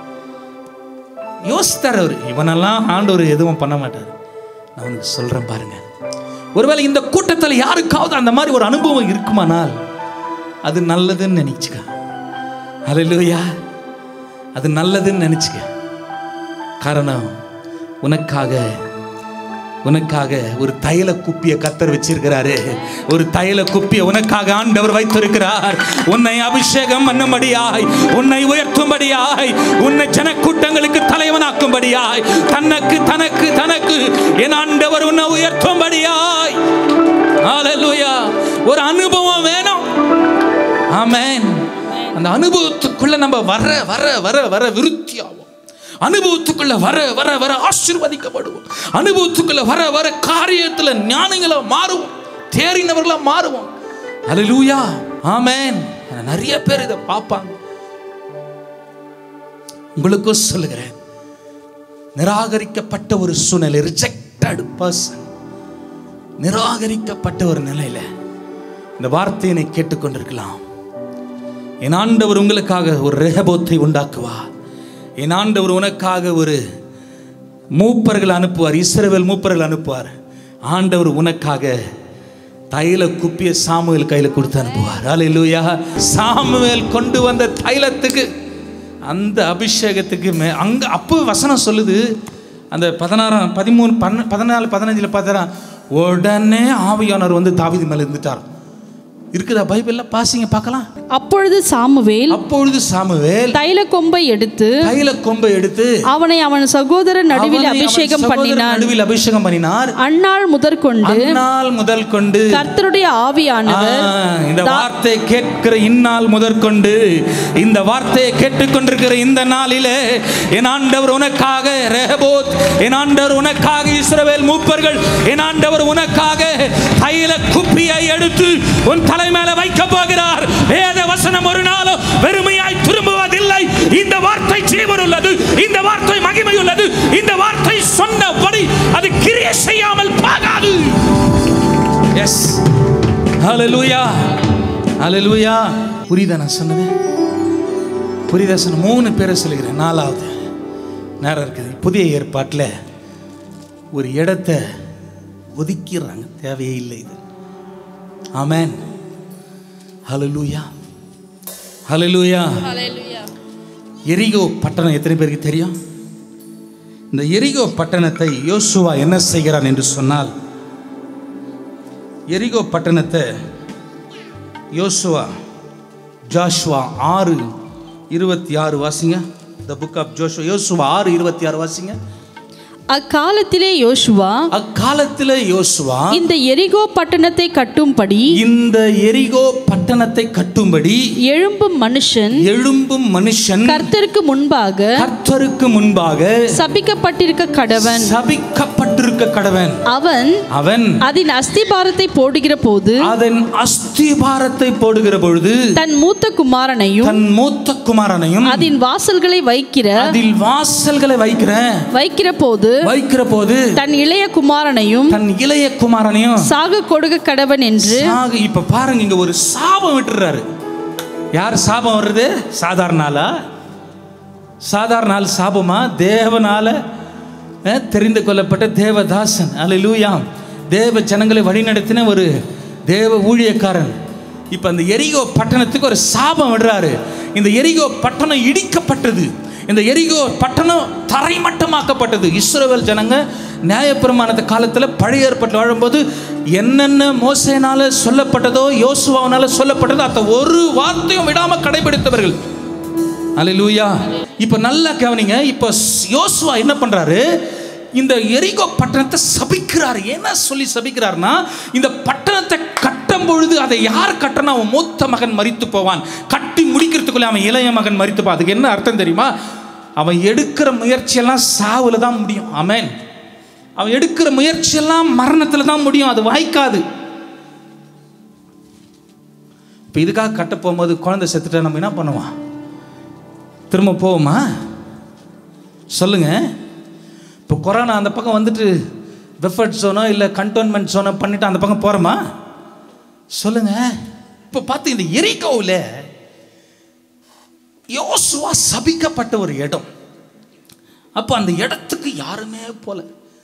S1: யோசித்தார் அவர் இவனெல்லாம் ஆண்டவர் எதுவும் பண்ண மாட்டார் நான் உனக்கு சொல்றேன் பாருங்க ஒருவேளை இந்த கூட்டத்தில் யாருக்காவது அந்த மாதிரி ஒரு அனுபவம் இருக்குமானால் அது நல்லதுன்னு நினைச்சுக்க அல்லேலூயா அது நல்லதுன்னு நினைச்சுக்க காரணம் உனக்காக உனக்காக ஒரு தைல குப்பிய கத்தர் வச்சிருக்கிறாரு ஒரு தைல குப்பிய உனக்காக ஆண்டவர் வைத்திருக்கிறார் உன்னை அபிஷேகம் பண்ணும்படியாய் உன்னை உயர்த்தும்படியாய் உன்னை ஜனக்கூட்டங்களுக்கு தலைவனாக்கும்படியாய் தனக்கு தனக்கு தனக்கு என் ஆண்டவர் உன்னை உயர்த்தும்படியாய் ஹalleluya ஒரு அனுபவம் வேணும் ஆமென் அந்த அனுபவத்துக்குள்ள நம்ம வர வர வர வர விருத்தியாகும் அனுபவத்துக்குள்ள வர வர வர ஆசீர்வதிக்கப்படுவோம் அனுபவத்துக்குள்ள வர வர காரியத்துல ஞானிகளா மாறுவோம் தேறினவர்களா மாறுவோம் அல்லேலூயா ஆமென் நிறைய பேர் இதை பார்ப்பாங்க உங்களுக்கும் சொல்லுகிறேன் நிராகரிக்கப்பட்ட ஒரு சூழ்நிலை ரிஜெக்டட் பர்சன் நிராகரிக்கப்பட்ட ஒரு நிலையில இந்த வார்த்தையினை கேட்டுக்கொண்டிருக்கலாம் என் ஆண்டவர் உங்களுக்காக ஒரு ரெஹபோத்தை உண்டாக்குவா என் ஆண்டவர் உனக்காக ஒரு மூப்பர்கள் அனுப்புவார் இஸ்ரவேல் மூப்பர்கள் அனுப்புவார் ஆண்டவர் உனக்காக தைல குப்பிய சாமுவேல் கையில் கொடுத்து அனுப்புவார் அல்லேலூயா சாமுவேல் கொண்டு வந்த தைலத்துக்கு அந்த அபிஷேகத்துக்கு மே அங்க அப்போ வசனம் சொல்லுது அந்த பதினாறாம் பதிமூணு பன்ன பதினாலு பதினஞ்சில் பார்த்தா உடனே ஆவியானவர் வந்து தாவீது மேலே இருந்துட்டார் இருக்குதா பைபிள்ல பாசிங்க பார்க்கலாம்
S2: அப்பொழுது சாமுவேல்
S1: அப்பொழுது சாமுவேல்
S2: தைல கொம்பை எடுத்து
S1: கையில கொம்பை எடுத்து
S2: அவனை அவன் சகோதரர் நடுவில்
S1: அவனை அவன்
S2: அபிஷேகம்
S1: சகோதரர்
S2: பண்ணினான்
S1: நடுவில் அபிஷேகம் பண்ணினார்
S2: அந்நாள் முதற்கொண்டு
S1: அந்நாள் முதல் கொண்டு
S2: கர்த்தருடைய ஆவியானவர்
S1: ஆ, இந்த வார்த்தை கேட்கிற இந்நாள் முதற்கொண்டு இந்த வார்த்தையை கேட்டுக்கொண்டிருக்கிற இந்த நாளிலே என் ஆண்டவர் உனக்காக ரெஹபோத் என் ஆண்டவர் உனக்காக இஸ்ரவேல் மூப்பர்கள் என் ஆண்டவர் உனக்காக தைல குப்பியை எடுத்து உன் தலை மேல வைக்க போகிறார் வேத வசனம் ஒரு நாளும் வெறுமையாய் திரும்புவதில்லை இந்த வார்த்தை ஜீவன் உள்ளது இந்த வார்த்தை மகிமை உள்ளது இந்த வார்த்தை சொன்னபடி அது கிரியை செய்யாமல் போகாது எஸ் ஹalleluya ஹalleluya புரியுதா நான் சொன்னது புரியுதா சொன்ன மூணு பேரை சொல்லுகிறேன் நாலாவது நேரம் இருக்குது புதிய ஏற்பாட்டில் ஒரு இடத்த ஒதுக்கிடுறாங்க தேவையே இல்லை இது ஆமென் ஹalleluya ஹalleluya எரிகோ பட்டணம் எத்தனை பேருக்கு தெரியும் இந்த எரிகோ பட்டணத்தை யோசுவா என்ன செய்கிறான் என்று சொன்னால் எரிகோ பட்டணத்தை யோசுவா ஜாஷ்வா ஆறு இருபத்தி ஆறு வாசிங்க த புக் ஆஃப் ஜோஷுவா யோசுவா ஆறு இருபத்தி ஆறு வாசிங்க
S2: அக்காலத்திலே யோசுவா
S1: அக்காலத்தில் யோசுவா
S2: இந்த எரிகோ பட்டணத்தை கட்டும்படி
S1: இந்த எரிகோ பட்டணத்தை கட்டும்படி
S2: எழும்பும் மனுஷன்
S1: எழும்பும் மனுஷன்
S2: கர்த்தருக்கு முன்பாக
S1: கர்த்தருக்கு முன்பாக
S2: சபிக்கப்பட்டிருக்க கடவன்
S1: சபிக்கப்பட்டிருக்க கடவன்
S2: அவன்
S1: அவன்
S2: அதன் அஸ்திபாரத்தை போடுகிற போது
S1: அதன் அஸ்திபாரத்தை போடுகிற பொழுது
S2: தன் மூத்த குமாரனையும்
S1: தன் மூத்த குமாரனையும்
S2: அதன் வாசல்களை வைக்கிற
S1: அதில் வாசல்களை வைக்கிறேன்
S2: வைக்கிற போது
S1: வைக்கிற போது
S2: தன் இளைய குமாரனையும்
S1: தன் இளைய குமாரனையும்
S2: சாக கொடுக்க கடவன் என்று
S1: சாகு இப்ப பாருங்க இங்க ஒரு சாபம் விட்டுறாரு யார் சாபம் வருது சாதாரண ஆளா சாதாரண ஆள் சாபமா தேவனால அஹ், தெரிந்து கொள்ளப்பட்ட தேவதாசன் அல்லேலூயா தேவ ஜனங்களை வழிநடத்தின ஒரு தேவ ஊழியக்காரன் இப்போ அந்த எரிகோ பட்டணத்துக்கு ஒரு சாபம் விடுறாரு இந்த எரிகோ பட்டணம் இடிக்கப்பட்டது இந்த எரிகோ பட்டணம் தரைமட்டமாக்கப்பட்டது இஸ்ரவேல் ஜனங்க நியாயப்பிரமாணத்து காலத்தில் பழைய ஏற்பாட்டில் வாழும்போது என்னென்ன மோசேனால சொல்லப்பட்டதோ யோசுவாவினால சொல்லப்பட்டதோ அந்த ஒரு வார்த்தையும் விடாம கடைபிடித்தவர்கள் அல்லேலூயா இப்போ நல்லா கவனிங்க இப்போ யோசுவா என்ன பண்றாரு இந்த எரிகோ பட்டணத்தை சபிக்கிறார் என்ன சொல்லி சபிக்கிறார்னா இந்த பட்டணத்தை கட்டும் பொழுது அதை யார் கட்டணும் அவன் மூத்த மகன் மரித்து போவான் கட்டி முடிக்கிறதுக்குள்ள அவன் இளைய மகன் மரித்து போவான் அதுக்கு என்ன அர்த்தம் தெரியுமா அவன் எடுக்கிற முயற்சியெல்லாம் சாவுல தான் முடியும் ஆமென் அவன் எடுக்கிற முயற்சியெல்லாம் மரணத்தில் தான் முடியும் அது வாய்க்காது இப்போ இதுக்காக கட்ட போகும்போது குழந்தை செத்துட்டா நம்ம என்ன பண்ணுவோம் திரும்ப போவோமா சொல்லுங்க இப்போ கொரோனா அந்த பக்கம் வந்துட்டு வெஃபர்ட் ஜோனோ இல்லை கண்டோன்மெண்ட் ஜோனோ பண்ணிட்டு அந்த பக்கம் போகிறோமா சொல்லுங்க இப்போ பார்த்து இந்த எரிகோவில் யோசுவா சபிக்கப்பட்ட ஒரு இடம் அப்போ அந்த இடத்துக்கு யாருமே போல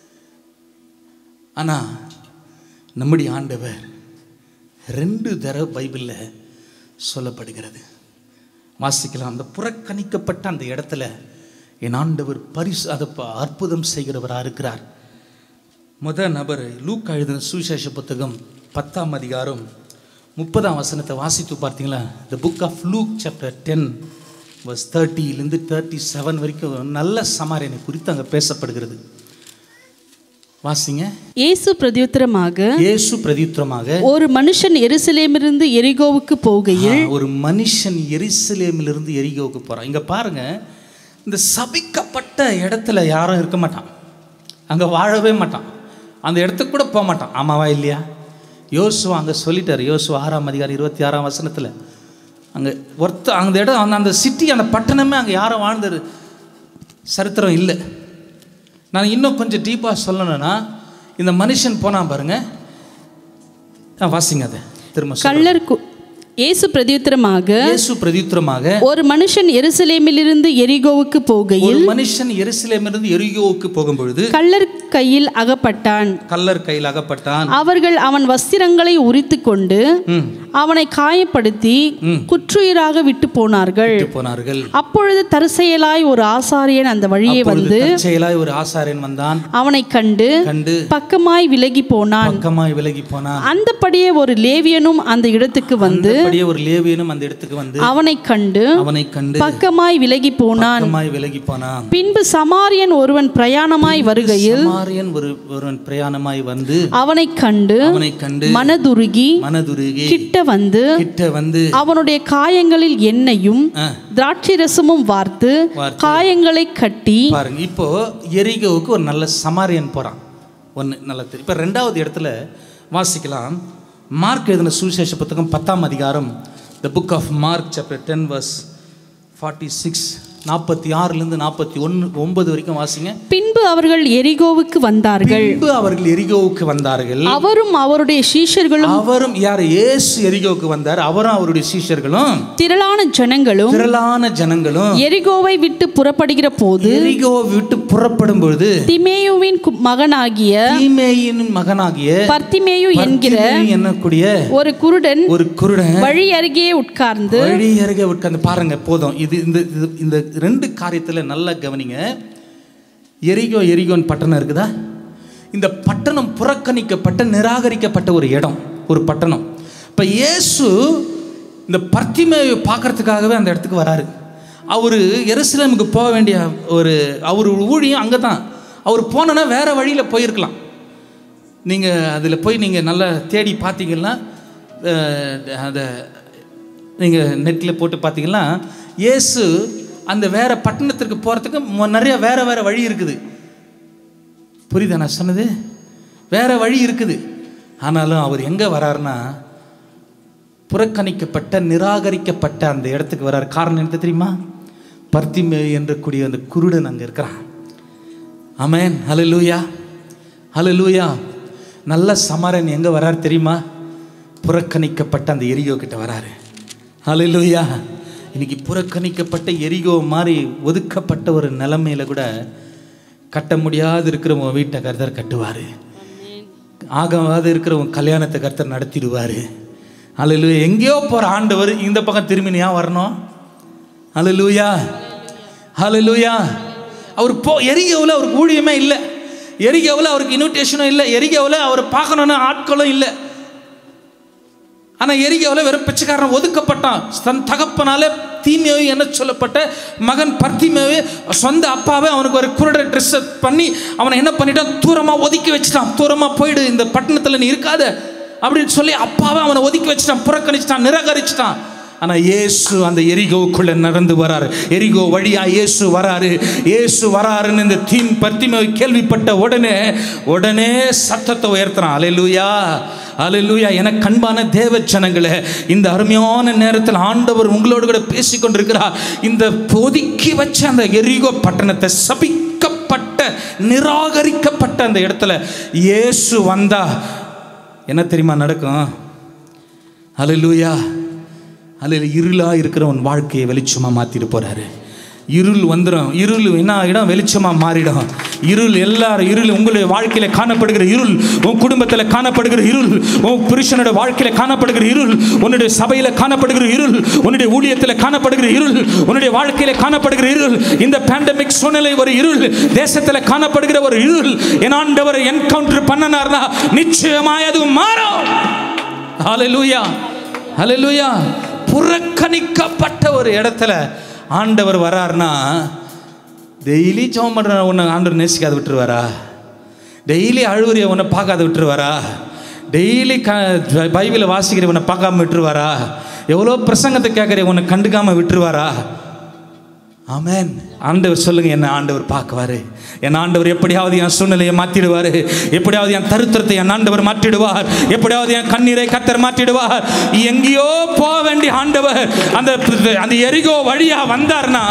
S1: ஆனால் நம்முடைய ஆண்டவர் ரெண்டு தடவை பைபிளில் சொல்லப்படுகிறது வாசிக்கலாம் அந்த புறக்கணிக்கப்பட்ட அந்த இடத்துல என் ஆண்டவர் பரிசு அதை ப- அற்புதம் செய்கிறவராக இருக்கிறார் முத நபர் லூக் எழுதின சுவிசேஷ புத்தகம் பத்தாம் அதிகாரம் முப்பதாம் வசனத்தை வாசித்து பார்த்தீங்களா the book of Luke chapter ten verse தேர்ட்டிலேருந்து தேர்ட்டி செவன் வரைக்கும் நல்ல சமாரியனை குறித்து அங்கே பேசப்படுகிறது வாசிங்க
S2: இயேசு பிரதியுத்தரமாக
S1: இயேசு பிரதியுத்தரமாக
S2: ஒரு மனுஷன் எருசலேமிலிருந்து எரிகோவுக்கு போகையில்
S1: ஆ, ஒரு மனுஷன் எரிசலேமிலிருந்து எரிகோவுக்கு போறான் இங்க பாருங்க இந்த சபிக்கப்பட்ட இடத்துல யாரும் இருக்க மாட்டான் அங்க வாழவே மாட்டான் அந்த இடத்துக்கு கூட போக மாட்டான் ஆமாவா இல்லையா யோசுவா அங்க சொல்லிட்டாரு யோசுவா ஆறாம் அதிகாரம் இருபத்தி ஆறாம் வசனத்துல அங்க ஒருத்த அந்த இடம் அந்த அந்த சிட்டி அந்த பட்டணமே அங்க யாரும் வாழ்ந்தது சரித்திரம் இல்லை நான் இன்னும் கொஞ்சம் டீப்பாக சொல்லணும்னா இந்த மனுஷன் போனான் பாருங்க ஆ, வாசிங்க அதை திரும்ப சொல்றேன்.
S2: கள்ளர் கு- இயேசு பிரதியுத்தரமாக
S1: இயேசு பிரதியுத்தரமாக
S2: ஒரு மனுஷன் எருசலேமிலிருந்து எரிகோவுக்கு போகையில்
S1: ஒரு மனுஷன் எருசலேமிலிருந்து எரியோவுக்கு போகும்பொழுது
S2: கள்ளர் கையில் அகப்பட்டான்
S1: கல்லர் கையில் அகப்பட்டான்
S2: அவர்கள் அவன் வஸ்திரங்களை உரித்து கொண்டு
S1: ம்,
S2: அவனை காயப்படுத்தி குற்றுயிராக விட்டு போனார்கள்
S1: விட்டு போனார்கள்
S2: அப்பொழுது தற்செயலாய் ஒரு ஆசாரியன் அந்த வழியே
S1: அப்பொழுது
S2: வந்து
S1: தற்செயலாய் ஒரு ஆசாரியன் வந்தான்
S2: அவனை கண்டு
S1: கண்டு
S2: பக்கமாய் விலகி போனான்
S1: பக்கமாய் விலகி போனான்
S2: அந்தபடியே ஒரு லேவியனும் அந்த இடத்துக்கு வந்து
S1: அப்படியே ஒரு லேவியனும் அந்த இடத்துக்கு வந்து
S2: அவனை கண்டு
S1: அவனை கண்டு
S2: பக்கமாய் விலகி போனான்
S1: பக்கமாய் விலகி போனான்
S2: பின்பு சமாரியன் ஒருவன் பிரயாணமாய் வருகையில்
S1: சமாரியன் ஒரு ஒருவன் பிரயாணமாய் வந்து
S2: அவனை கண்டு
S1: அவனை கண்டு
S2: மனதுருகி
S1: மனதுருகி
S2: கிட்ட வந்து
S1: கிட்ட வந்து
S2: அவனுடைய காயங்களில் எண்ணெயும்
S1: ஆ,
S2: திராட்சை ரசமும் வார்த்து
S1: வார்த்து.
S2: காயங்களை கட்டி
S1: பாருங்க இப்போ எரிகோவுக்கு ஒரு நல்ல சமாரியன் போறான் ஒன்று நல்லா தெரியும் இப்போ ரெண்டாவது இடத்துல வாசிக்கலாம் மார்க் எழுதின சுவிசேஷ புத்தகம் பத்தாம் அதிகாரம் the book of Mark chapter ten verse forty six நாற்பத்தி ஆறுலேருந்து நாற்பத்தி ஒன்று ஒன்பது வரைக்கும் வாசிங்க
S2: பின்பு அவர்கள் எரிகோவுக்கு வந்தார்கள்
S1: பின்பு அவர்கள் எரிகோவுக்கு வந்தார்கள்
S2: அவரும் அவருடைய சீஷர்களும்
S1: அவரும் யார் இயேசு எரிகோவுக்கு வந்தார் அவரும் அவருடைய சீஷர்களும்
S2: திரளான ஜனங்களும்
S1: திரளான ஜனங்களும்
S2: எரிகோவை விட்டு புறப்படுகிற போது
S1: எரிகோவை விட்டு புறப்படும் பொழுது
S2: திமேயுவின் கு- மகனாகிய
S1: தீமேயின் மகனாகிய
S2: பர்த்திமேயு என்கிற
S1: பர்த்திமேயு என்னக்கூடிய
S2: ஒரு குருடன்
S1: ஒரு குருடன்
S2: வழி அருகே உட்கார்ந்து
S1: வழி அருகே உட்கார்ந்து பாருங்க போதும் இது இந்த இது- இந்த ரெண்டு காரியத்துல நல்லா கவனிங்க எரிகோ எரிகோன் பட்டணம் இருக்குதா இந்த பட்டணம் புறக்கணிக்கப்பட்ட நிராகரிக்கப்பட்ட ஒரு இடம் ஒரு பட்டணம் இப்போ இயேசு இந்த பர்த்திமேயை பார்க்கறதுக்காகவே அந்த இடத்துக்கு வராரு அவர் எருசலேமுக்கு போக வேண்டிய ஒரு அவர் ஊழியம் அங்கே தான் அவர் போனோன்னா வேற வழியில் போயிருக்கலாம் நீங்கள் அதில் போய் நீங்கள் நல்லா தேடி பார்த்தீங்கன்னா அஹ், அதை நீங்கள் நெட்டில் போட்டு பார்த்தீங்கன்னா இயேசு அந்த வேற பட்டணத்திற்கு போகிறதுக்கு மொ- நிறைய வேற வேற வழி இருக்குது புரியுதா நான் சொன்னது வேற வழி இருக்குது ஆனாலும் அவர் எங்கே வராருன்னா புறக்கணிக்கப்பட்ட நிராகரிக்கப்பட்ட அந்த இடத்துக்கு வரார் காரணம் என்ன தெரியுமா பர்த்திமே என்ற கூடிய அந்த குருடன் அங்கே இருக்கிறான் அமேன் ஹalleluya ஹalleluya நல்ல சமாரன் எங்கே வரார் தெரியுமா புறக்கணிக்கப்பட்ட அந்த எரிகோ கிட்ட வராரு ஹalleluya இன்னைக்கு புறக்கணிக்கப்பட்ட எரிகோ மாதிரி ஒதுக்கப்பட்ட ஒரு நிலைமையில கூட கட்ட முடியாது இருக்கிறவங்க வீட்டை கர்த்தர் கட்டுவார் ஆகாத இருக்கிறவங்க கல்யாணத்தை கர்த்தர் நடத்திடுவார் அல்ல எங்கேயோ போகிற ஆண்டவர் இந்த பக்கம் திரும்பி ஏன் வரணும் அல்லூயா ஹalleluya அவர் போ எரிகவில் அவருக்கு ஊழியமே இல்லை எரிகவில் அவருக்கு இன்விடேஷனும் இல்லை எரிகவில் அவரை பார்க்கணுன்னு ஆட்களும் இல்லை ஆனால் எரிகவில் வெறும் பிச்சைக்காரன் ஒதுக்கப்பட்டான் தன் தகப்பனால தீமையோ என்ன சொல்லப்பட்ட மகன் பர்த்திமையவே சொந்த அப்பாவே அவனுக்கு ஒரு குருட ட்ரெஸ்ஸை பண்ணி அவனை என்ன பண்ணிட்டான் தூரமாக ஒதுக்கி வச்சுட்டான் தூரமாக போயிடு இந்த பட்டணத்தில் நீ இருக்காத அப்படின்னு சொல்லி அப்பாவே அவனை ஒதுக்கி வச்சுட்டான் புறக்கணிச்சிட்டான் நிராகரிச்சிட்டான் ஆனால் இயேசு அந்த எரிகோவுக்குள்ள நடந்து வராரு எரிகோ வழியா இயேசு வராரு இயேசு வராருன்னு இந்த தீம் பத்திமை கேள்விப்பட்ட உடனே உடனே சத்தத்தை உயர்த்துறான் அலையலூயா அலையலூயா எனக்கு அன்பான தேவ ஜனங்களே இந்த அருமையான நேரத்தில் ஆண்டவர் உங்களோடு கூட பேசி கொண்டிருக்கிறார் இந்த ஒதுக்கி வச்ச அந்த எரிகோ பட்டணத்தை சபிக்கப்பட்ட நிராகரிக்கப்பட்ட அந்த இடத்துல இயேசு வந்தா என்ன தெரியுமா நடக்கும் அலையலூயா அதில் இருளாக இருக்கிறவன் வாழ்க்கையை வெளிச்சமாக மாற்றிட்டு போகிறாரு இருள் வந்துடும் இருள் என்ன ஆகிடும் வெளிச்சமாக மாறிடும் இருள் எல்லாரும் இருள் உங்களுடைய வாழ்க்கையில் காணப்படுகிற இருள் உன் குடும்பத்தில் காணப்படுகிற இருள் உன் புருஷனோட வாழ்க்கையில் காணப்படுகிற இருள் உன்னுடைய சபையில் காணப்படுகிற இருள் உன்னுடைய ஊழியத்தில் காணப்படுகிற இருள் உன்னுடைய வாழ்க்கையில் காணப்படுகிற இருள் இந்த பேண்டமிக் சூழ்நிலை ஒரு இருள் தேசத்தில் காணப்படுகிற ஒரு இருள் என் ஆண்டவர் என்கவுண்டர் பண்ணனார்னா நிச்சயமாய் அது மாறும் ஹalleluya ஹalleluya புறக்கணிக்கப்பட்ட ஒரு இடத்துல ஆண்டவர் வராருன்னா டெய்லி ஜெபம் பண்ணுற உன்னை ஆண்டவர் நேசிக்காத விட்டுருவாரா டெய்லி அழுவுறிய உன்னை பார்க்காத விட்டுருவாரா டெய்லி க பைபிளை வாசிக்கிற உன்னை பார்க்காம விட்டுருவாரா எவ்வளோ பிரசங்கத்தை கேட்குற உன்னை கண்டுக்காம விட்டுருவாரா ஆமென் ஆண்டவர் சொல்லுங்க என்ன ஆண்டவர் பார்க்குவாரு என் ஆண்டவர் எப்படியாவது என் சூழ்நிலையை மாற்றிடுவார் எப்படியாவது என் தருத்திரத்தை என் ஆண்டவர் மாற்றிடுவார் எப்படியாவது என் கண்ணீரை கத்தர் மாற்றிடுவார் எங்கேயோ போக வேண்டிய ஆண்டவர் அந்த அந்த எரிகோ வழியா வந்தார்னா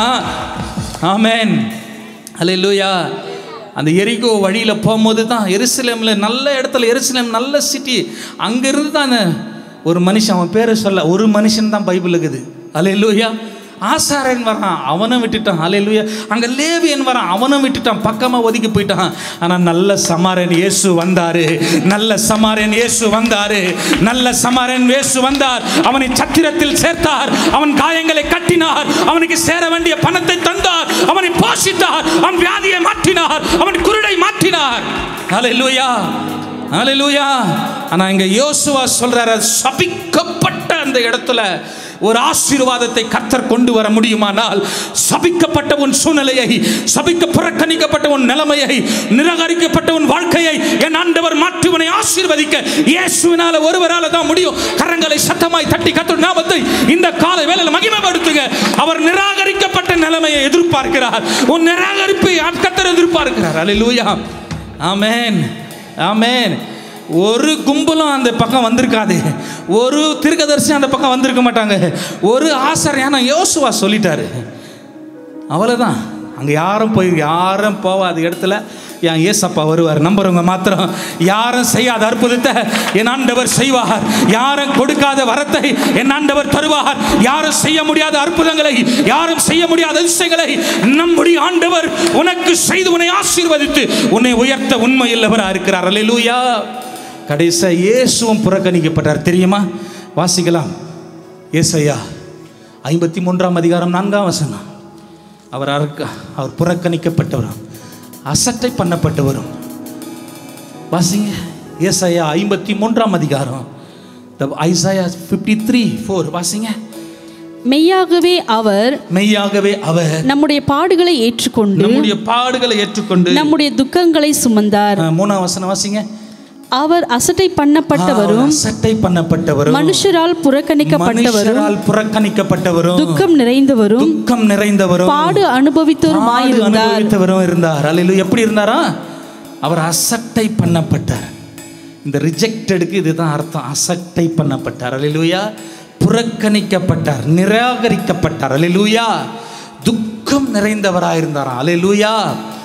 S1: ஆமென் அல்லேலூயா அந்த எரிகோ வழியில் போகும்போது தான் எருசலேமில் நல்ல இடத்துல எருசலேம் நல்ல சிட்டி அங்கேருந்து தான் அந்த ஒரு மனுஷன் அவன் பேரை சொல்ல ஒரு மனுஷன் தான் பைபிள் இருக்குது அல்லேலூயா ஆசாரன் வரான் அவனை விட்டுட்டான் அலையிலுயா அங்கே லேவியன் வரான் அவனை விட்டுட்டான் பக்கமாக ஒதுக்கி போயிட்டான் ஆனால் நல்ல சமாரன் இயேசு வந்தாரு நல்ல சமாரன் இயேசு வந்தாரு நல்ல சமாரன் இயேசு வந்தார் அவனை சத்திரத்தில் சேர்த்தார் அவன் காயங்களை கட்டினார் அவனுக்கு சேர வேண்டிய பணத்தை தந்தார் அவனை போஷித்தார் அவன் வியாதியை மாற்றினார் அவன் குருடை மாற்றினார் அலையிலுயா அலையிலுயா ஆனால் இங்கே யோசுவா சொல்றாரு சபிக்கப்பட்ட அந்த இடத்துல ஒரு ஆசீர்வாதத்தை கர்த்தர் கொண்டு வர முடியுமானால் சபிக்கப்பட்ட உன் சூழ்நிலையை சபிக்க புறக்கணிக்கப்பட்ட உன் நிலைமையை நிராகரிக்கப்பட்ட உன் வாழ்க்கையை என் ஆண்டவர் மாற்றுவனை ஆசீர்வதிக்க இயேசுவினால ஒருவரால தான் முடியும் கரங்களை சத்தமாய் தட்டி கத்தர் ஞாபகத்தை இந்த கால வேளையில் மகிமைப்படுத்துங்க அவர் நிராகரிக்கப்பட்ட நிலைமையை எதிர்பார்க்கிறார் உன் நிராகரிப்பை கர்த்தர் எதிர்பார்க்கிறார் அல்லேலூயா ஆமென் ஆமென் ஒரு கும்பலும் அந்த பக்கம் வந்திருக்காது ஒரு திருக்கதரிசி அந்த பக்கம் வந்திருக்க மாட்டாங்க ஒரு ஆசாரியான யோசுவா சொல்லிட்டாரு அவ்வளோதான் அங்கே யாரும் போய் யாரும் போகாத இடத்துல என் ஏசப்பா வருவார் நம்புறவங்க மாத்திரம் யாரும் செய்யாத அற்புதத்தை என் ஆண்டவர் செய்வார் யாரும் கொடுக்காத வரத்தை என் ஆண்டவர் தருவார் யாரும் செய்ய முடியாத அற்புதங்களை யாரும் செய்ய முடியாத அதிசயங்களை நம்முடைய ஆண்டவர் உனக்கு செய்து உன்னை ஆசீர்வதித்து உன்னை உயர்த்த உண்மை இல்லவராக இருக்கிறார் அல்லேலூயா கடைசியா இயேசுவும் புறக்கணிக்கப்பட்டார் தெரியுமா வாசிக்கலாம் ஏசையா ஐம்பத்தி மூன்றாம் அதிகாரம் நான்காம் வசனம் அவர் அறுக்க அவர் புறக்கணிக்கப்பட்டவரும் அசட்டை பண்ணப்பட்டவரும் வாசிங்க ஏசையா ஐம்பத்தி மூன்றாம் அதிகாரம் ஐசாயா ஃபிஃப்டி த்ரீ ஃபோர் வாசிங்க
S2: மெய்யாகவே அவர்
S1: மெய்யாகவே அவர்
S2: நம்முடைய பாடுகளை ஏற்றுக்கொண்டு
S1: நம்முடைய பாடுகளை ஏற்றுக்கொண்டு
S2: நம்முடைய துக்கங்களை சுமந்தார்
S1: அஹ், மூணாம் வசனம் வாசிங்க
S2: அவர் அசட்டை பண்ணப்பட்டவரும்
S1: அசட்டை பண்ணப்பட்டவரும்
S2: மனுஷரால் புறக்கணிக்கப்பட்டவரும்
S1: மனுஷரால் புறக்கணிக்கப்பட்டவரும்
S2: துக்கம் நிறைந்தவரும்
S1: துக்கம் நிறைந்தவரும்
S2: பாடு
S1: பாடு
S2: அனுபவித்தவருமாயிருந்தார்
S1: அனுபவித்தவரும் இருந்தார் அல்ல எப்படி இருந்தாரா அவர் அசட்டை பண்ணப்பட்டார் இந்த ரிஜெக்டடுக்கு இதுதான் அர்த்தம் அசட்டை பண்ணப்பட்டார் அல்லேலூயா புறக்கணிக்கப்பட்டார் நிராகரிக்கப்பட்டார் அல்லேலூயா துக்கம் நிறைந்தவராக இருந்தாராம் அல்லேலூயா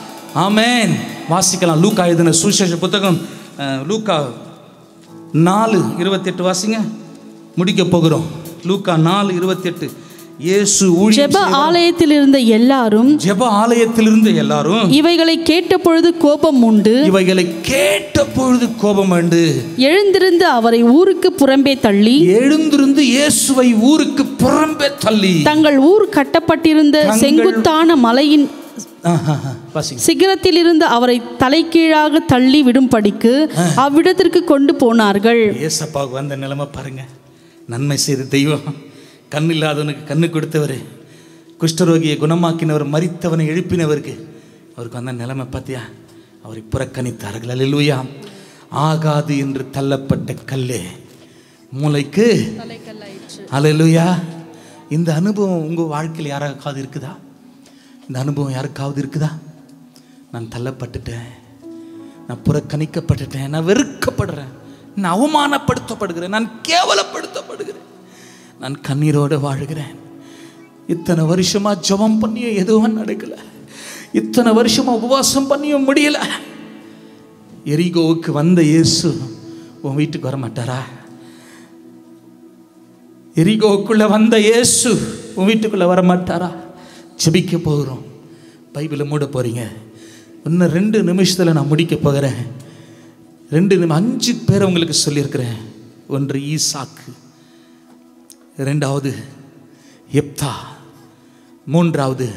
S1: ஆமென் வாசிக்கலாம் லூக்கா எழுதின சுவிசேஷ புத்தகம் அஹ், லூக்கா நாலு இருபத்தெட்டு வாசிங்க முடிக்க போகிறோம் லூக்கா நாலு இருபத்தெட்டு இயேசு ஊழியம்
S2: ஜெப ஆலயத்தில் இருந்த எல்லாரும்
S1: ஜெப ஆலயத்திலிருந்து எல்லாரும்
S2: இவைகளை கேட்டபொழுது கோபம் உண்டு
S1: இவைகளை கேட்ட பொழுது கோபம் உண்டு
S2: எழுந்திருந்து அவரை ஊருக்கு புறம்பே தள்ளி
S1: எழுந்திருந்து இயேசுவை ஊருக்கு புறம்பே தள்ளி
S2: தங்கள் ஊர் கட்டப்பட்டிருந்த செங்குத்தான மலையின்
S1: ஆஹாஹா, வாசிங்க
S2: சிகரத்தில் இருந்து அவரை தலைகீழாக தள்ளி விடும்படிக்கு அவ்விடத்திற்கு கொண்டு போனார்கள்
S1: ஏசப்பாவுக்கு வந்த நிலைமை பாருங்க நன்மை செய்த தெய்வம் கண் இல்லாதவனுக்கு கண்ணு கொடுத்தவர் குஷ்டரோகியை குணமாக்கினவர் மரித்தவனை எழுப்பினவருக்கு அவருக்கு வந்த நிலைமை பார்த்தியா அவரை புறக்கணித்தார்கள் அல்லேலூயா ஆகாது என்று தள்ளப்பட்ட கல்லே மூளைக்கு அல்லேலூயா இந்த அனுபவம் உங்கள் வாழ்க்கையில் யாராவது இருக்குதா இந்த அனுபவம் யாருக்காவது இருக்குதா நான் தள்ளப்பட்டுட்டேன் நான் புறக்கணிக்கப்பட்டுட்டேன் நான் வெறுக்கப்படுறேன் நான் அவமானப்படுத்தப்படுகிறேன் நான் கேவலப்படுத்தப்படுகிறேன் நான் கண்ணீரோடு வாழுகிறேன் இத்தனை வருஷமா ஜெபம் பண்ணியும் எதுவும் நடக்கல இத்தனை வருஷமா உபவாசம் பண்ணியும் முடியல எரிகோவுக்கு வந்த இயேசு உன் வீட்டுக்கு வர மாட்டாரா எரிகோவுக்குள்ள வந்த இயேசு உன் வீட்டுக்குள்ள வர மாட்டாரா ஜெபிக்க போகிறோம் பைபிளை மூட போறீங்க இன்னும் ரெண்டு நிமிஷத்தில் நான் முடிக்க போகிறேன் ரெண்டு நிமி அஞ்சு பேர் உங்களுக்கு சொல்லியிருக்கிறேன் ஒன்று ஈசாக்கு ரெண்டாவது எப்தா மூன்றாவது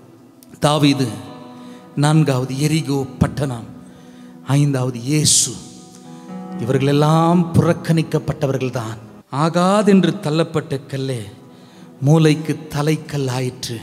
S1: தாவீது நான்காவது எரிகோ பட்டணம் ஐந்தாவது இயேசு இவர்களெல்லாம் புறக்கணிக்கப்பட்டவர்கள்தான் ஆகாதென்று தள்ளப்பட்ட கல்லே மூளைக்கு தலைக்கல் ஆயிற்று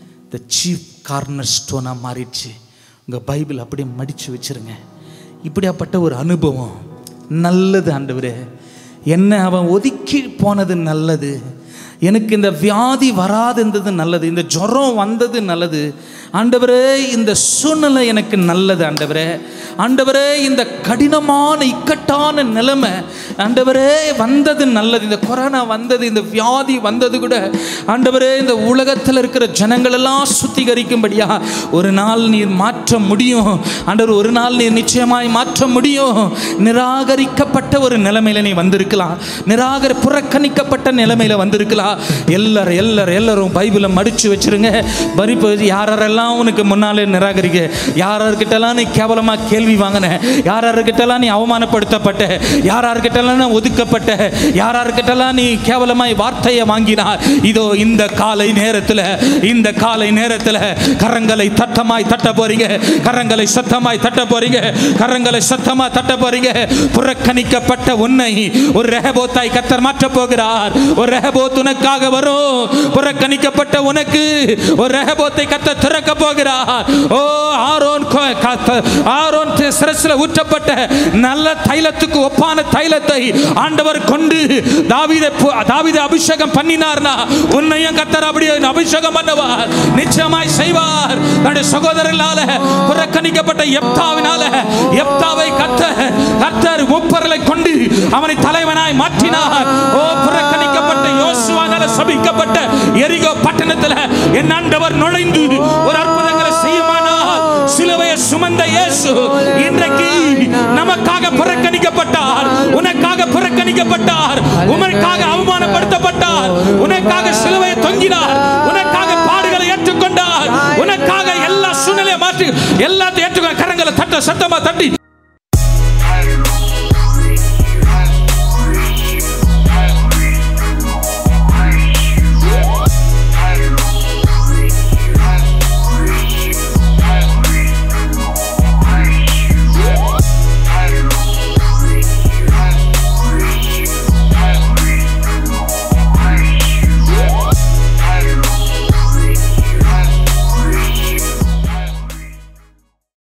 S1: த சீஃப் கார்னர் ஸ்டோனாக மாறிடுச்சு உங்கள் பைபிள் அப்படியே மடித்து வச்சிருங்க இப்படியாப்பட்ட ஒரு அனுபவம் நல்லது ஆண்டவரே என்ன அவன் ஒதுக்கி போனது நல்லது எனக்கு இந்த வியாதி வராதுன்றது நல்லது இந்த ஜுரம் வந்தது நல்லது ஆண்டவரே இந்த சூழ்நிலை எனக்கு நல்லது ஆண்டவரே ஆண்டவரே இந்த கடினமான இக்கட்டான நிலைமை ஆண்டவரே வந்தது நல்லது இந்த கொரோனா வந்தது இந்த வியாதி வந்தது கூட ஆண்டவரே இந்த உலகத்தில் இருக்கிற ஜனங்களெல்லாம் சுத்திகரிக்கும்படியா ஒரு நாள் நீர் மாற்ற முடியும் ஆண்டவர் ஒரு நாள் நீர் நிச்சயமாய் மாற்ற முடியும் நிராகரிக்கப்பட்ட ஒரு நிலைமையில நீ வந்திருக்கலாம் நிராகரி புறக்கணிக்கப்பட்ட நிலைமையில வந்திருக்கலாம் எல்லாரும் எல்லாரும் எல்லாரும் பைபிளை மடிச்சு வச்சிருங்க பரிப்பு யாரெல்லாம் உனக்கு முன்னாலே நிராகரிக்க யாரார்கிட்டலாம் நீ கேவலமா கேள்வி வாங்கின யாரார்கிட்டலாம் நீ அவமானப்படுத்தப்பட்ட யாரார்கிட்டலாம் நீ ஒதுக்கப்பட்ட யாரார்கிட்டலாம் நீ கேவலமாய் வார்த்தையை வாங்கினார் இதோ இந்த காலை நேரத்தில் இந்த காலை நேரத்தில் கரங்களை தட்டமாய் தட்ட போறீங்க கரங்களை சத்தமாய் தட்ட போறீங்க கரங்களை சத்தமாய் தட்ட போறீங்க புறக்கணிக்கப்பட்ட உன்னை ஒரு ரெஹபோத்தாய் கத்தர் மாற்ற போகிறார் ஒரு ரெஹபோத் உனக்காக வரும் புறக்கணிக்கப்பட்ட உனக்கு ஒரு ரெஹபோத்தை கத்த திறக்க போகிறார் ஓ ஆரோன் கொ- கத்த- ஆரோன் தி- சிரசில் ஊற்றப்பட்ட நல்ல தைலத்துக்கு ஒப்பான தைலத்தை ஆண்டவர் கொண்டு தாவீதை பு- தாவீதை அபிஷேகம் பண்ணினார்னா உன்னையும் கத்தர் அப்படியே அபிஷேகம் பண்ணுவார் நிச்சயமாய் செய்வார் தன்னுடைய சகோதரர்களால புறக்கணிக்கப்பட்ட எப்தாவினால எப்தாவை கத்த கத்தர் முப்பர்களை கொண்டு அவனை தலைவனாய் மாற்றினார் ஓ புறக்கணிக்கப்பட்ட யோசுவானால சபிக்கப்பட்ட எரிகோ பட்டணத்துல என் ஆண்டவர் நுழைந்து ஒரு அற்புதங்களை செய்யுமானால் சிலுவையை சுமந்த இயேசு இன்றைக்கு நமக்காக புறக்கணிக்கப்பட்டார் உனக்காக புறக்கணிக்கப்பட்டார் உனக்காக அவமானப்படுத்தப்பட்டார் உனக்காக சிலுவையை தொங்கினார் உனக்காக பாடுகளை ஏற்றுக்கொண்டார் உனக்காக எல்லா சூழ்நிலையை மாற்றி எல்லாத்தையும் ஏற்றுக்கொண்ட கரங்களை தட்ட சத்தமா தட்டி